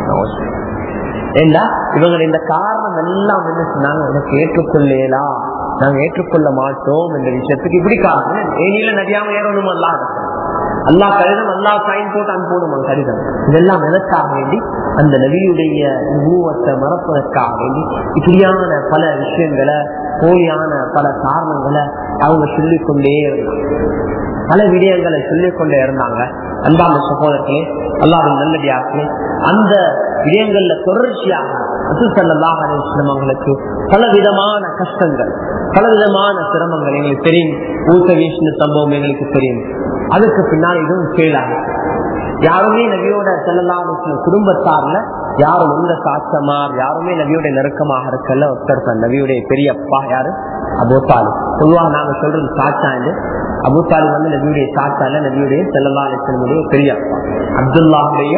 சொல்லலாம் ஏண்டா இவங்க இந்த காரணம் எல்லாம் என்ன சொன்னாங்க எனக்கு ஏற்றுக்கொள்ளேலா நாங்க ஏற்றுக்கொள்ள மாட்டோம் என்ற விஷயத்துக்கு இப்படி காரணம் ஏனியில நதியாம ஏறணும் அல்லாஹ் அல்லா கடிதம் அல்லா சைன் போட்டு அனுப்பணும் கடிதம் இதெல்லாம் எதற்காக வேண்டி அந்த நபியுடைய நூவத்தை மறப்பதற்காக வேண்டி இப்படியான பல விஷயங்களை போலியான பல காரணங்களை அவங்க சொல்லிக்கொண்டே இருந்தாங்க பல விடயங்களை சொல்லிக்கொண்டே இருந்தாங்க அன்பான சகோதரர்களே அல்லாவின் நல்லடியார்களே அந்த விடயங்கள்ல தொடர்ச்சியாக அசுசல்லாஹ் அவங்களுக்கு பல விதமான கஷ்டங்கள் பல விதமான சிரமங்கள் எங்களுக்கு தெரியும் ஊத்த வீசின சம்பவம் எங்களுக்கு தெரியும் அதுக்கு பின்னால் இதுவும் கீழாக யாருமே நபியோட செல்லலாம் குடும்பத்தார்ல யாரும் உள்ள சாட்சமார் யாருமே நபியோட நெருக்கமாக இருக்கல ஒருத்தர் நபியுடைய பெரிய அப்பா யாரு அபோத்தாலி பொதுவாக நாங்க சொல்றது சாட்சா என்று அபுத்தாலி வந்து நபியுடைய சாட்சா இல்ல நபியுடைய செல்லல்லா அலிசனுடைய பெரிய அப்பா அப்துல்லாவுடைய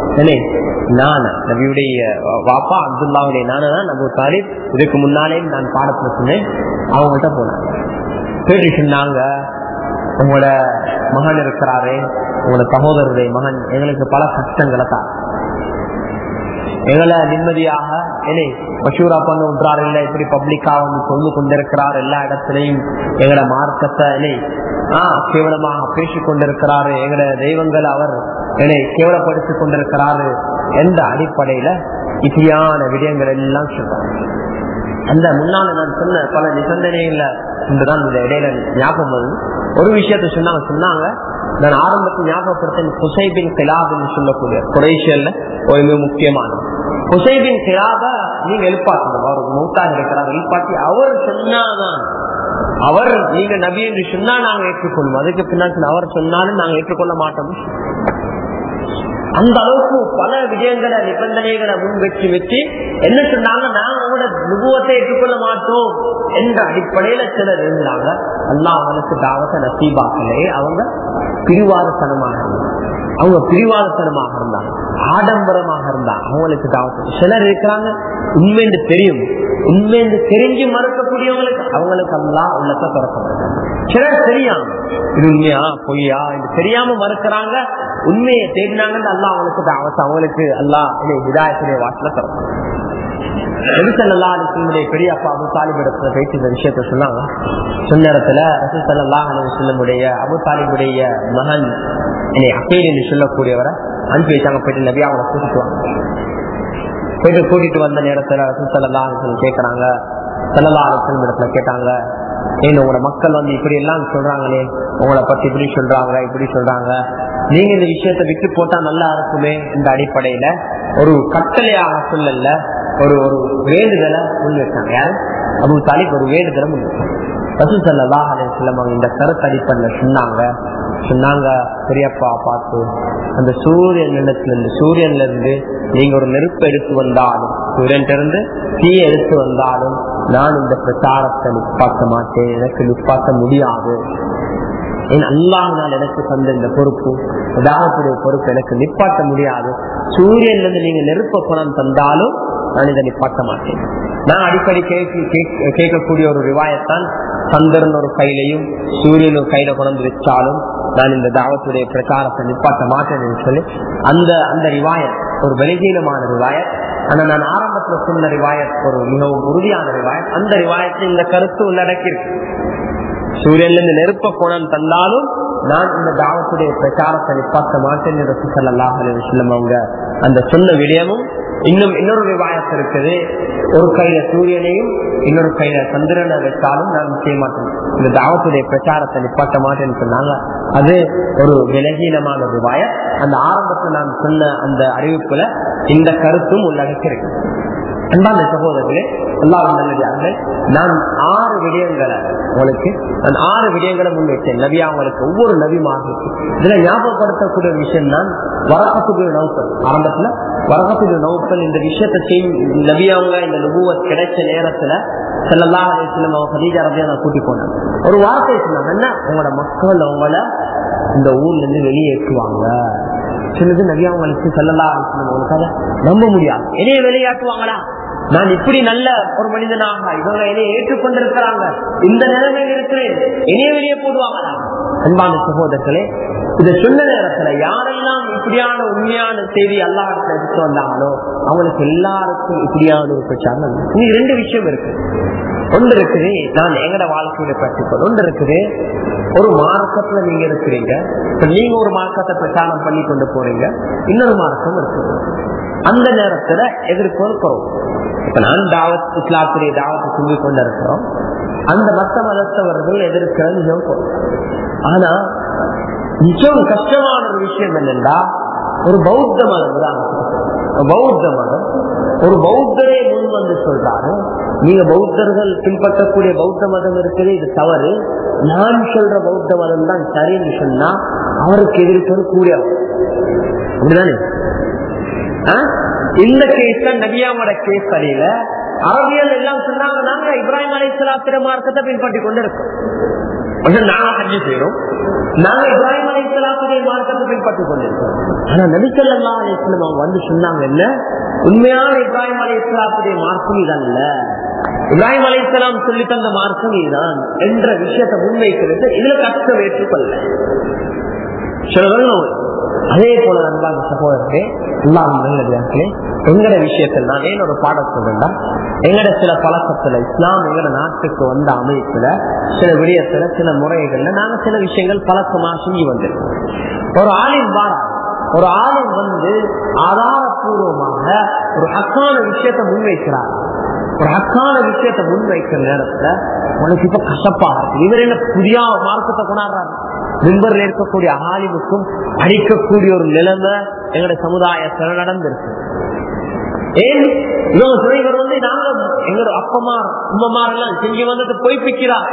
நான நபியுடைய வாப்பா அப்துல்லாவுடைய நானா நபு தாலிப் இதுக்கு முன்னாலே நான் பாடத்துல சொன்னேன் அவங்கள்ட்ட போனாங்க கேட்டு சொன்னாங்க உங்களோட மகன் இருக்கிறாரு உங்களோட சகோதரருடைய மகன் எங்களுக்கு பல கஷ்டங்களை தான் எங்களை நிம்மதியாக என்ன மஷூரா பண்ண விட்டுறாரு இல்ல இப்படி பப்ளிக்கா வந்து சொல்லு கொண்டிருக்கிறார் எல்லா இடத்திலையும் எங்களோட மார்க்கத்தை என்ன ஆஹ் கேவலமாக பேசிக் கொண்டிருக்கிறாரு எங்களோட தெய்வங்கள் அவர் என்னை கேவலப்படுத்திக் கொண்டிருக்கிறாரு என்ற அடிப்படையில இப்படியான விடயங்கள் எல்லாம் சொல்றாங்க அந்த முன்னால நான் சொன்ன பல நிபந்தனைகள்ல இன்றுதான் இந்த இடையில ஞாபகம் வருது ஒரு விஷயத்த சொன்னாங்க சொன்னாங்க நான் ஆரம்பத்தில் ஞாபகப்படுத்தேன் ஹுசைபின் கிலாப்னு சொல்லக்கூடிய குரேஷியல்ல ஒரு மிக முக்கியமானது ஹுசைபின் கிலாப நீங்க எழுப்பாக்கணும் அவர் மூத்தாக இருக்கிறார் எழுப்பாட்டி அவர் சொன்னாதான் அவர் நீங்க நபி என்று சொன்னா நாங்க ஏற்றுக்கொள்வோம் அதுக்கு பின்னாடி அவர் சொன்னாலும் நாங்க ஏற்றுக்கொள்ள மாட்டோம் அந்த அளவுக்கு பல விஜயங்களை நிபந்தனைகளை முன் வச்சு வச்சு என்ன சொன்னாங்க நாங்க உங்களோட நுபுவத்தை ஏற்றுக்கொள்ள மாட்டோம் என்ற அடிப்படையில சிலர் இருந்தாங்க அல்லா அவங்களுக்கு தாவத்தை நசீபாக்கலே அவங்க பிரிவாரத்தனமாக இருந்தாங்க அவங்க பிரிவாரத்தனமாக இருந்தாங்க ஆடம்பரமாக இருந்தாங்க அவங்களுக்கு தாவத்தை சிலர் இருக்கிறாங்க உண்மைன்னு தெரியும் உண்மைன்னு தெரிஞ்சு மறுக்கக்கூடியவங்களுக்கு அவங்களுக்கு அல்லா உள்ளத்தை திறக்க சிலர் தெரியாம இது உண்மையா பொய்யா இது தெரியாம மறுக்கிறாங்க உண்மையை தேடினாங்கன்னு அல்லா அவங்களுக்கு தாவத்தை அவங்களுக்கு அல்லா விதாயத்துடைய வாசல திறக்கும் எதுசல்லா அலிசல்லுடைய பெரிய அப்பா அபு தாலிபிடத்துல பேசி இந்த விஷயத்த சொன்னாங்க சொன்ன இடத்துல ரசூசல்லா அலிசல்லமுடைய அபு தாலிபுடைய மகன் என்னை அப்பேர் என்று சொல்லக்கூடியவரை அனுப்பி வச்சாங்க போயிட்டு நபி அவங்களை கூட்டிட்டு வாங்க போயிட்டு கூட்டிட்டு வந்த நேரத்துல ரசூசல்லா அலிசல் கேட்கறாங்க சல்லா அலிசல்லம் இடத்துல கேட்டாங்க ஏன் உங்களோட மக்கள் வந்து இப்படி எல்லாம் சொல்றாங்களே உங்களை பத்தி இப்படி சொல்றாங்க இப்படி சொல்றாங்க நீங்க இந்த விஷயத்த விட்டு போட்டா நல்லா இருக்குமே இந்த அடிப்படையில ஒரு கட்டளையாக சொல்லல ஒரு ஒரு வேண்டுதலை முன் வச்சாங்க யாரு அபு தாலிப் ஒரு வேண்டுதலை முன் வச்சாங்க ரசூல் சல்லா அலிஸ்லாம் அவங்க இந்த கருத்து அடிப்படையில சொன்னாங்க சொன்னாங்க பெரியப்பா பார்த்து அந்த சூரியன் நிலத்துல இருந்து சூரியன்ல இருந்து நீங்க ஒரு நெருப்பு எடுத்து வந்தாலும் சூரியன் இருந்து தீயை எடுத்து வந்தாலும் நான் இந்த பிரச்சாரத்தை நிப்பாட்ட மாட்டேன் எனக்கு நிப்பாட்ட முடியாது என் அல்லாஹினால் எனக்கு தந்த இந்த பொறுப்பு உதாரணத்துடைய பொறுப்பு எனக்கு நிப்பாட்ட முடியாது சூரியன்ல இருந்து நீங்க நெருப்ப பணம் தந்தாலும் நான் இதை நிப்பாட்ட மாட்டேன் நான் அடிக்கடி கேட்கக்கூடிய ஒரு ரிவாயத்தான் சந்திரன் ஒரு கையிலையும் சூரியன் ஒரு கையில கொண்டு வச்சாலும் நான் இந்த தாவத்துடைய பிரச்சாரத்தை நிப்பாட்ட மாட்டேன் சொல்லி அந்த அந்த ரிவாயத் ஒரு பலகீனமான ரிவாயத் ஆனா நான் ஆரம்பத்துல சொன்ன ரிவாயத் ஒரு மிகவும் உறுதியான ரிவாயத் அந்த ரிவாயத்தில் இந்த கருத்து உள்ளடக்கியிருக்கு சூரியன்ல இருந்து நெருப்ப கோணம் தந்தாலும் நான் இந்த தாவத்துடைய பிரச்சாரத்தை நிப்பாட்ட மாட்டேன் என்று சொல்லலாம் விஷயம் அவங்க அந்த சொன்ன விடயமும் இன்னும் இன்னொரு விவாயத்து இருக்குது ஒரு கையில சூரியனையும் இன்னொரு கையில சந்திரனை வச்சாலும் நான் செய்ய மாட்டேன் இந்த தாவத்துடைய பிரச்சாரத்தை நிப்பாட்ட மாட்டேன்னு சொன்னாங்க அது ஒரு விலகீனமான விவாய அந்த ஆரம்பத்தில் நான் சொன்ன அந்த அறிவிப்புல இந்த கருத்தும் உள்ளடக்கிருக்கு அன்பான சகோதரர்களே எல்லாரும் நல்லதார்கள் நான் ஆறு விடயங்களை உங்களுக்கு நான் ஆறு விடயங்களை முன்வைத்தேன் நபியா உங்களுக்கு ஒவ்வொரு நபிமாக இதுல ஞாபகப்படுத்தக்கூடிய விஷயம் தான் வரக்கத்துக்கு நௌக்கல் ஆரம்பத்துல வரகத்துக்கு நௌக்கல் இந்த விஷயத்தை செய்யும் நபியாவங்க இந்த நுபுவத் கிடைச்ச நேரத்துல செல்லலாம் அவங்க ஹதீஜா ரபியா நான் கூட்டி போனேன் ஒரு வார்த்தை சொன்னாங்க என்ன உங்களோட மக்கள் அவங்கள இந்த ஊர்ல இருந்து வெளியேற்றுவாங்க சொன்னது நபியா அவங்களுக்கு செல்லலாம் உங்களுக்காக நம்ப முடியாது என்னைய வெளியாட்டுவாங்களா நான் இப்படி நல்ல ஒரு மனிதனாக இவங்க என்னை ஏற்றுக்கொண்டிருக்கிறாங்க இந்த நிலைமையில் இருக்கிறேன் என்னைய வெளியே போடுவாங்களா அன்பான சகோதரர்களே இதை சொன்ன நேரத்துல யாரெல்லாம் இப்படியான உண்மையான செய்தி எல்லாருக்கும் எடுத்து வந்தாங்களோ அவங்களுக்கு எல்லாருக்கும் இப்படியான ஒரு பிரச்சாரம் இங்க ரெண்டு விஷயம் இருக்கு ஒன்று இருக்குது நான் எங்கட வாழ்க்கையில கற்றுக்கொள் ஒன்று இருக்குது ஒரு மார்க்கத்துல நீங்க இருக்கிறீங்க இப்ப நீங்க ஒரு மார்க்கத்தை பிரச்சாரம் பண்ணி கொண்டு போறீங்க இன்னொரு மார்க்கம் இருக்குது அந்த நேரத்துல எதிர்ப்பு குறவு இப்ப நான் தாவத் இஸ்லாத்துடைய தாவத்தை சொல்லி கொண்டு இருக்கிறோம் அந்த மத்த மதத்தவர்கள் எதிர்க்கிறது மிகவும் குறைவு. ஆனா மிகவும் கஷ்டமான ஒரு விஷயம் என்னென்றா ஒரு பௌத்த மதம் தான் பௌத்த மதம் ஒரு பௌத்தரே முன் வந்து சொல்றாரு நீங்க பௌத்தர்கள் பின்பற்றக்கூடிய பௌத்த மதம் இருக்குது இது தவறு நான் சொல்ற பௌத்த மதம் தான் சரின்னு சொன்னா அவருக்கு எதிர்ப்பது கூடிய அப்படிதானே ஆ? இந்த கேஸ் தான் நபியாவோட கேஸ் சரியில அரபியல் எல்லாம் சொன்னாங்க நாங்க இப்ராஹிம் அலை சலாத்திர மார்க்கத்தை பின்பற்றி கொண்டு இருக்கோம் പക്ഷെ நாங்க ஹஜ்ஜு செய்யறோம் நாங்க இப்ராஹிம் அலை சலாத்துடைய மார்க்கத்தை பின்பற்றி கொண்டிருக்கோம் ஆனா நபிசல்லா அலிஸ்லம் அவங்க வந்து சொன்னாங்க என்ன உண்மையான இப்ராஹிம் அலை சலாத்துடைய மார்க்கம் இதல்ல இப்ராஹிம் அலை சலாம் சொல்லி தந்த மார்க்கம் இதுதான் என்ற விஷயத்தை முன்வைக்கிறது இதுல கஷ்டம் ஏற்றுக்கொள்ள சிலவர்கள் அதே போல அன்பான சகோதரர்களே எல்லாம் நல்லே எங்கட விஷயத்தில் நான் ஏன் ஒரு பாடம் சொல்றேன்டா எங்கட சில பழக்கத்துல இஸ்லாம் எங்கட நாட்டுக்கு வந்த அமைப்புல சில விடயத்துல சில முறைகள்ல நாங்க சில விஷயங்கள் பழக்கமா செஞ்சு வந்திருக்கோம் ஒரு ஆளின் வாரா ஒரு ஆளின் வந்து ஆதாரபூர்வமாக ஒரு ஹக்கான விஷயத்தை முன்வைக்கிறார் ஒரு ஹக்கான விஷயத்தை முன்வைக்கிற நேரத்துல உனக்கு இப்ப கசப்பா இருக்கு இவர் என்ன புதிய மார்க்கத்தை கொண்டாடுறாரு மின்பரில் இருக்கக்கூடிய ஆலிவுக்கும் அடிக்கக்கூடிய ஒரு நிலைமை எங்களுடைய சமுதாயத்தில் நடந்திருக்கு ஏன் இவங்க துணைவர் வந்து நாங்க எங்களோட அப்பமார் உம்மமார் எல்லாம் செஞ்சு வந்துட்டு பொய்ப்பிக்கிறார்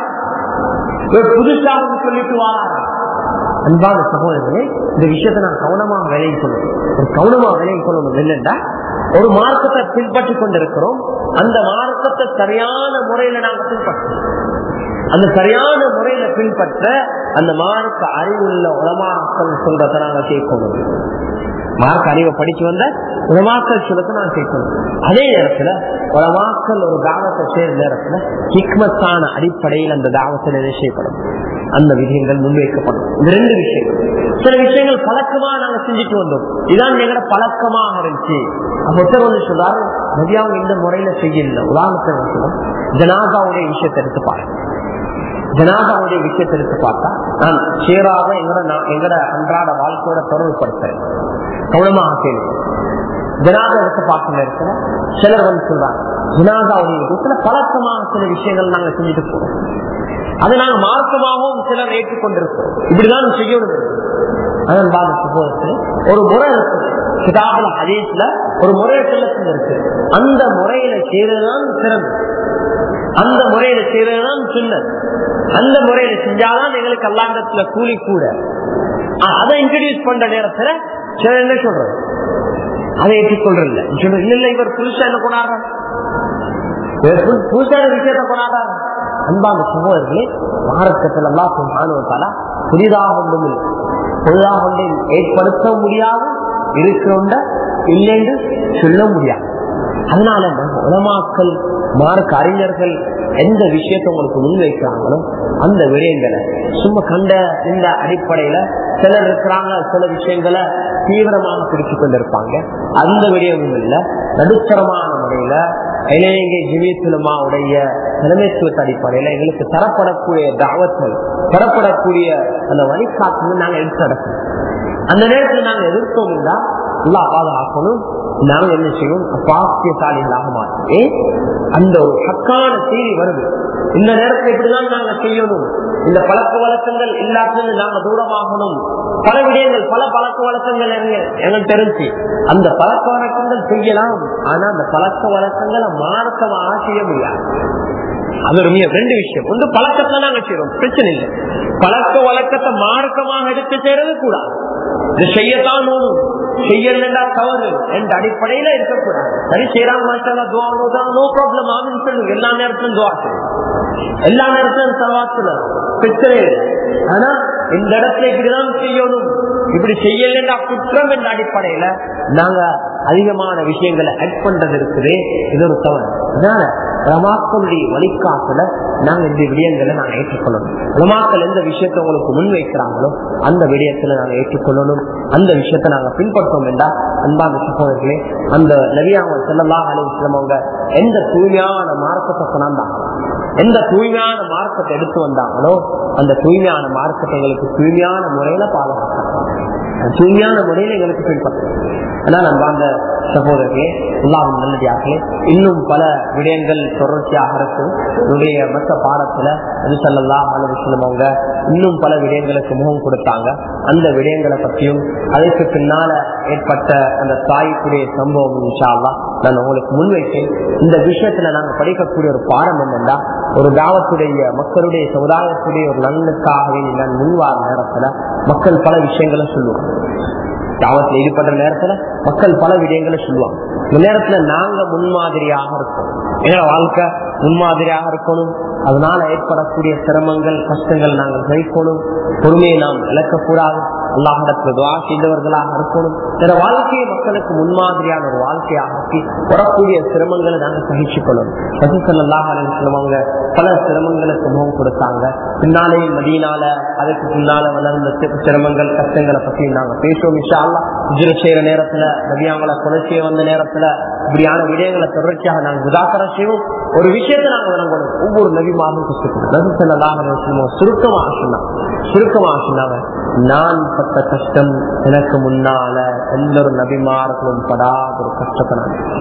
இவர் புதுசாக சொல்லிட்டு வாரார் அன்பான சகோதரர்களே இந்த விஷயத்தை நான் கவனமா விலையை சொல்லணும் ஒரு கவனமா விலையை சொல்லணும் இல்லைண்டா ஒரு மார்க்கத்தை பின்பற்றி கொண்டிருக்கிறோம் அந்த மார்க்கத்தை சரியான முறையில நாங்க பின்பற்றோம் அந்த சரியான முறையில பின்பற்ற அந்த மார்க்க அறிவுள்ள உலமாக்கள் சொல்றத நாங்க கேட்கணும் மார்க்க அறிவை படிச்சு வந்த உலமாக்கள் சொல்லத்தை நான் கேட்கணும் அதே நேரத்துல உலமாக்கள் ஒரு தாவத்தை சேர்ந்த நேரத்துல ஹிக்மத்தான அடிப்படையில் அந்த தாவத்தில் என்ன செய்யப்படும் அந்த விஷயங்கள் முன்வைக்கப்படும் இந்த ரெண்டு விஷயங்கள் சில விஷயங்கள் பழக்கமா நாங்க செஞ்சுட்டு வந்தோம் இதான் எங்கட பழக்கமாக இருந்துச்சு அப்ப ஒருத்தர் வந்து சொல்றாரு நதியாவும் இந்த முறையில செய்யல உதாரணத்தை ஜனாதாவுடைய விஷயத்தை எடுத்து பாருங்க ஜனாதாவுடைய விஷயத்தை எடுத்து பார்த்தா நான் சேராக எங்கட நான் எங்கட அன்றாட வாழ்க்கையோட தொடர்புபடுத்துறேன் கவனமாக கேள்வி ஜனாதா எடுத்து பார்க்க நேரத்துல சிலர் வந்து சொல்றாங்க ஜனாதாவுடைய விஷயத்துல பழக்கமாக சில விஷயங்கள் நாங்க செஞ்சுட்டு போறோம் அதை நாங்க மார்க்கமாகவும் சிலர் ஏற்றுக்கொண்டிருக்கோம் இப்படிதான் செய்யணும் அதன் பாதிப்பு ஒரு முறை இருக்கு கிதாபுல ஹதீஸ்ல ஒரு முறை செல்லத்தில் இருக்கு அந்த முறையில செய்யறதுதான் சிறந்த அந்த முறையில செய்யறதுதான் சின்னது அந்த முறையில செஞ்சாதான் எங்களுக்கு அல்லாண்டத்துல கூலி கூட ஆ, அதை இன்ட்ரடியூஸ் பண்ற நேரத்துல சில என்ன சொல்றது அதை ஏற்றுக்கொள்றது இல்ல சொல்ற இல்ல இல்ல இவர் புதுசா என்ன கொண்டாடுறாரு இவர் புது- புதுசான விஷயத்தை கொண்டாடுறாரு அன்பான சகோதரர்களே மார்க்கத்தில் எல்லாம் மாணவத்தால புதிதாக ஒன்றும் இல்லை புதிதாக ஒன்றையும் ஏற்படுத்த முடியாது இருக்கிறோண்ட இல்லைன்னு சொல்ல முடியாது அதனால நம்ம உலமாக்கள் மார்க்க அறிஞர்கள் எந்த விஷயத்தை உங்களுக்கு முன்வைக்கிறாங்களோ அந்த விடயங்களை சும்மா கண்ட இந்த அடிப்படையில சிலர் இருக்கிறாங்க சில விஷயங்களை தீவிரமாக பிடிச்சு கொண்டிருப்பாங்க அந்த விடயமும் இல்ல நடுத்தரமான முறையில இளைஞ ஜிவியத்துலமாவுடைய தலைமைத்துவத்த அடிப்படையில எங்களுக்கு தரப்படக்கூடிய தாவத்தில் தரப்படக்கூடிய அந்த வழிகாட்டு நாங்க எடுத்து நடக்கணும் அந்த நேரத்தில் நாங்க எதிர்த்தோம் இல்லா எல்லா பாதுகாக்கணும் நாங்க என்ன செய்வோம் பாக்கியசாலிகளாக மாற்றோம் ஏன் அந்த ஒரு ஹக்கான செய்தி வருது இந்த நேரத்தில் இப்படிதான் நாங்க செய்யணும் இந்த பழக்க வழக்கங்கள் எல்லாத்திலும் நாங்க தூரமாகணும் பல விடயங்கள் பல பழக்க வழக்கங்கள் எங்க- எங்களுக்கு தெரிஞ்சு அந்த பழக்க வழக்கங்கள் செய்யலாம் ஆனா அந்த பழக்க வழக்கங்களை மார்க்கமாக செய்ய முடியாது அது ஒரு மிக ரெண்டு விஷயம் ஒன்று பழக்கத்தை நாங்க செய்யறோம் பிரச்சனை இல்லை பழக்க வழக்கத்தை மார்க்கமாக எடுத்து செய்யறது கூடாது இது செய்யத்தான் ஓடும் செய்யலா தவறு என்ற அடிப்படையில இருக்கக்கூடாது சரி செய்யறாங்க மாஸ்டர் துவா நோ ப்ராப்ளம் ஆகுன்னு சொல்லுங்க எல்லா நேரத்திலும் துவா செய்யும் எல்லா நேரத்திலும் தவாத்துல பிரச்சனை இல்லை ஆனா இந்த இடத்துல இப்படிதான் செய்யணும் இப்படி செய்யலன்னா குற்றம் என்ற அடிப்படையில நாங்க அதிகமான விஷயங்களை ஆட் பண்றது இருக்குது இது ஒரு தவறு அதனால உலமாக்களுடைய வழிகாட்டுல நாங்க இந்த விடயங்களை நாங்க ஏற்றுக்கொள்ளணும் உலமாக்கள் எந்த விஷயத்தை உங்களுக்கு முன் வைக்கிறாங்களோ அந்த விடயத்துல நாங்க ஏற்றுக்கொள்ளணும் அந்த விஷயத்தை நாங்க பின்பற்றோம் என்றா அன்பான சகோதரர்களே அந்த நவியாங்க செல்லலாம் அலுவலம் அவங்க எந்த தூய்மையான மார்க்கத்தை கொண்டாந்தாங்க எந்த தூய்மையான மார்க்கத்தை எடுத்து வந்தாங்களோ அந்த தூய்மையான மார்க்கத்தை எங்களுக்கு தூய்மையான முறையில பாதுகாக்கிறாங்க தூய்மையான முறையில எங்களுக்கு பின்பற்றணும் ஆனால் அன்பார்ந்த சகோதரர்களே எல்லாரும் நல்லதாகவே இன்னும் பல விடயங்கள் தொடர்ச்சியாக இருக்கும் என்னுடைய மற்ற பாடத்துல அது சொல்லலாம் விஷயம் அவங்க இன்னும் பல விடயங்களுக்கு முகம் கொடுத்தாங்க அந்த விடயங்களை பற்றியும் அதற்கு பின்னால ஏற்பட்ட அந்த தாய்க்குரிய சம்பவம் இன்ஷால்லா நான் உங்களுக்கு முன்வைத்தேன் இந்த விஷயத்துல நாங்க படிக்கக்கூடிய ஒரு பாடம் என்னன்னா ஒரு தாவத்துடைய மக்களுடைய சமுதாயத்துடைய ஒரு நலனுக்காகவே நான் முன்வார நேரத்துல மக்கள் பல விஷயங்களை சொல்லுவாங்க தாவத்தில் ஈடுபடுற நேரத்துல மக்கள் பல விடயங்களை சொல்லுவாங்க இந்த நேரத்துல நாங்க முன்மாதிரியாக இருக்கோம் எங்களோட வாழ்க்கை முன்மாதிரியாக இருக்கணும் அதனால ஏற்படக்கூடிய சிரமங்கள் கஷ்டங்கள் நாங்கள் சகிக்கணும் பொறுமையை நாம் இழக்கக்கூடாது அல்லாஹிடத்துல துவா செய்தவர்களாக இருக்கணும் சில வாழ்க்கையை மக்களுக்கு முன்மாதிரியான ஒரு வாழ்க்கையாக ஆக்கி வரக்கூடிய சிரமங்களை நாங்கள் சகிச்சுக்கொள்ளணும் ரசூசல்லாஹ் அவங்க பல சிரமங்களுக்கு முகம் கொடுத்தாங்க பின்னாலே மதியனால அதுக்கு பின்னால வளர்ந்த சிரமங்கள் கஷ்டங்களை பத்தி நாங்க பேசுவோம் இஷா அல்லா உஜ்ர செய்யற நேரத்துல நபியாங்களை கொலை செய்ய வந்த நேரத்துல இப்படியான விடயங்களை தொடர்ச்சியாக நாங்கள் உதாக்கரம் செய்வோம் ஒரு விஷயத்தை நாங்க விளங்கணும் ஒவ்வொரு நபிமாரும் கஷ்டப்படும் சுருக்கமாக சொன்னாங்க சுருக்கமாக சொன்னாங்க நான் பட்ட கஷ்டம் எனக்கு முன்னால எந்த ஒரு நபிமார்களும் படாத ஒரு கஷ்டத்தை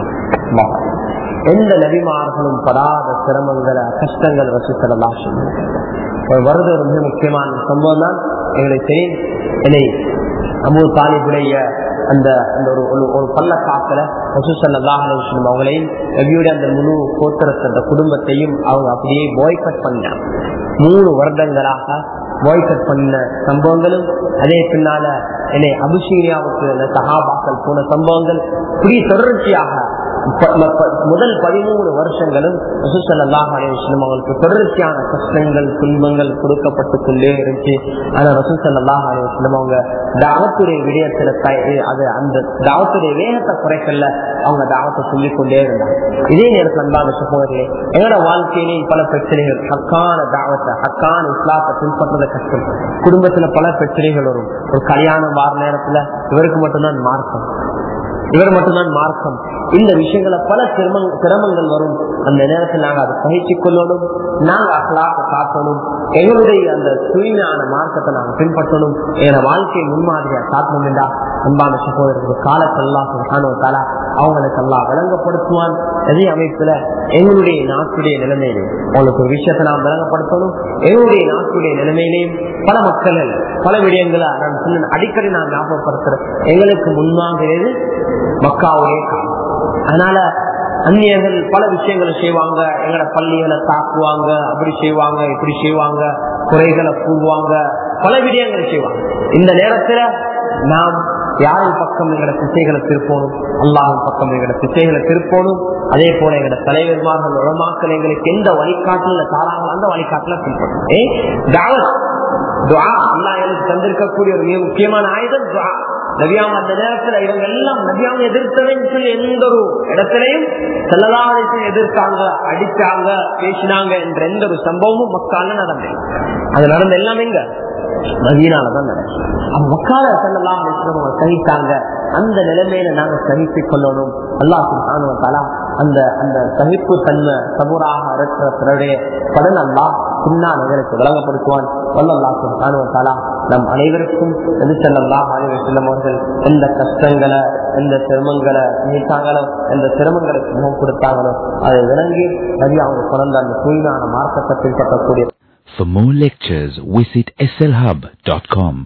நான் எந்த நபிமார்களும் படாத சிரமங்களை கஷ்டங்கள் வசித்தலாம் ஒரு வருது ஒரு மிக முக்கியமான சம்பவம் தான் எங்களுக்கு தெரியும் என்னை அபு தாலிபுடைய அந்த அந்த ஒரு ஒரு பள்ளக்காக்கல ரசூசல்லாஹம் அவங்களையும் நபியுடைய அந்த முழு கோத்திரத்தை அந்த குடும்பத்தையும் அவங்க அப்படியே பாய்கட் பண்ணாங்க மூணு வருடங்களாக பாய்கட் பண்ண சம்பவங்களும் அதே பின்னால என்னை அபிஷேரியாவுக்கு அந்த சகாபாக்கள் போன சம்பவங்கள் இப்படி தொடர்ச்சியாக முதல் பதிமூணு வருஷங்களும் அவங்களுக்கு தொடர்ச்சியான கஷ்டங்கள் துன்பங்கள் கொடுக்கப்பட்டு கொண்டே இருந்துச்சு ஆனா ரசூசல்லாஹ் அலிவஸ்லம் அவங்க தாவத்துடைய விடயத்துல அது அந்த தாவத்துடைய வேகத்தை குறைக்கல அவங்க தாவத்தை சொல்லிக் கொண்டே இருந்தாங்க இதே நேரத்தில் அன்பான சகோதரர்களே எங்களோட வாழ்க்கையிலேயும் பல பிரச்சனைகள் ஹக்கான தாவத்தை ஹக்கான இஸ்லாத்தை பின்பற்றுறது கஷ்டம் குடும்பத்துல பல பிரச்சனைகள் வரும் ஒரு கல்யாணம் வார நேரத்துல இவருக்கு மட்டும்தான் மார்க்கம் இவர் மட்டும்தான் மார்க்கம் இந்த விஷயங்கள பல சிரமங்கள் வரும் அந்த நேரத்தில் நாங்க அதை சகிச்சு கொள்ளணும் நாங்க அகலாக காக்கணும் எங்களுடைய அந்த தூய்மையான மார்க்கத்தை நாங்க பின்பற்றணும் என வாழ்க்கையை முன்மாதிரியா காக்கணும் என்றா அன்பான சகோதரர்கள் காலத்தெல்லாம் காணுவதால அவங்களுக்கு எல்லாம் விளங்கப்படுத்துவான் அதே அமைப்புல எங்களுடைய நாட்டுடைய நிலைமையிலே அவங்களுக்கு ஒரு விஷயத்தை நாம் விளங்கப்படுத்தணும் எங்களுடைய நாட்டுடைய நிலைமையிலேயும் பல மக்கள் பல விடயங்களை நான் சொன்ன அடிக்கடி நான் ஞாபகப்படுத்துறேன் எங்களுக்கு முன்வாங்கிறது மக்காவுடைய காலம் அதனால அந்நியர்கள் பல விஷயங்களை செய்வாங்க எங்கட பள்ளிகளை தாக்குவாங்க அப்படி செய்வாங்க இப்படி செய்வாங்க குறைகளை கூடுவாங்க பல விடயங்களை செய்வாங்க இந்த நேரத்துல நாம் யாரின் பக்கம் எங்களோட திசைகளை திருப்பணும் அல்லாஹின் பக்கம் எங்களோட திசைகளை திருப்பணும் அதே போல எங்களோட தலைவர்மார்கள் உளமாக்கல் எங்களுக்கு எந்த வழிகாட்டுல தாராங்களோ அந்த வழிகாட்டுல பின்பற்றணும் ஏ தாவத் துவா அல்லா எனக்கு தந்திருக்கக்கூடிய ஒரு மிக முக்கியமான ஆயுதம் துவா நபியாம அந்த நேரத்துல இவங்க எல்லாம் நபியாம எதிர்த்ததைன்னு சொல்லி எந்த ஒரு இடத்திலையும் செல்லலாத எதிர்த்தாங்க அடிச்சாங்க பேசினாங்க என்ற எந்த ஒரு சம்பவமும் மக்கால நடந்தது அது நடந்த எல்லாம் எங்க மதியனாலதான் நடக்கும் அவங்க மக்கால செல்லலாம் சகித்தாங்க அந்த நிலைமையில நாங்க சகித்துக் கொள்ளணும் அல்லாஹ் சுல்தானுவத்தாலா அந்த அந்த சகிப்பு தன்மை சபூராக இருக்கிற பிறருடைய பலன் அல்லா பின்னால் எங்களுக்கு விளங்கப்படுத்துவான் வல்லல்லா சுல்தானுவத்தாலா நம் அனைவருக்கும் எது செல்லலாம் அனைவர் செல்லும் அவர்கள் எந்த கஷ்டங்களை எந்த சிரமங்களை நீட்டாங்களோ எந்த சிரமங்களுக்கு முகம் கொடுத்தாங்களோ அதை விளங்கி நிறைய அவங்க பிறந்த அந்த தூய்மையான மார்க்கத்தை பின்பற்றக்கூடிய For more lectures, visit slhub.com.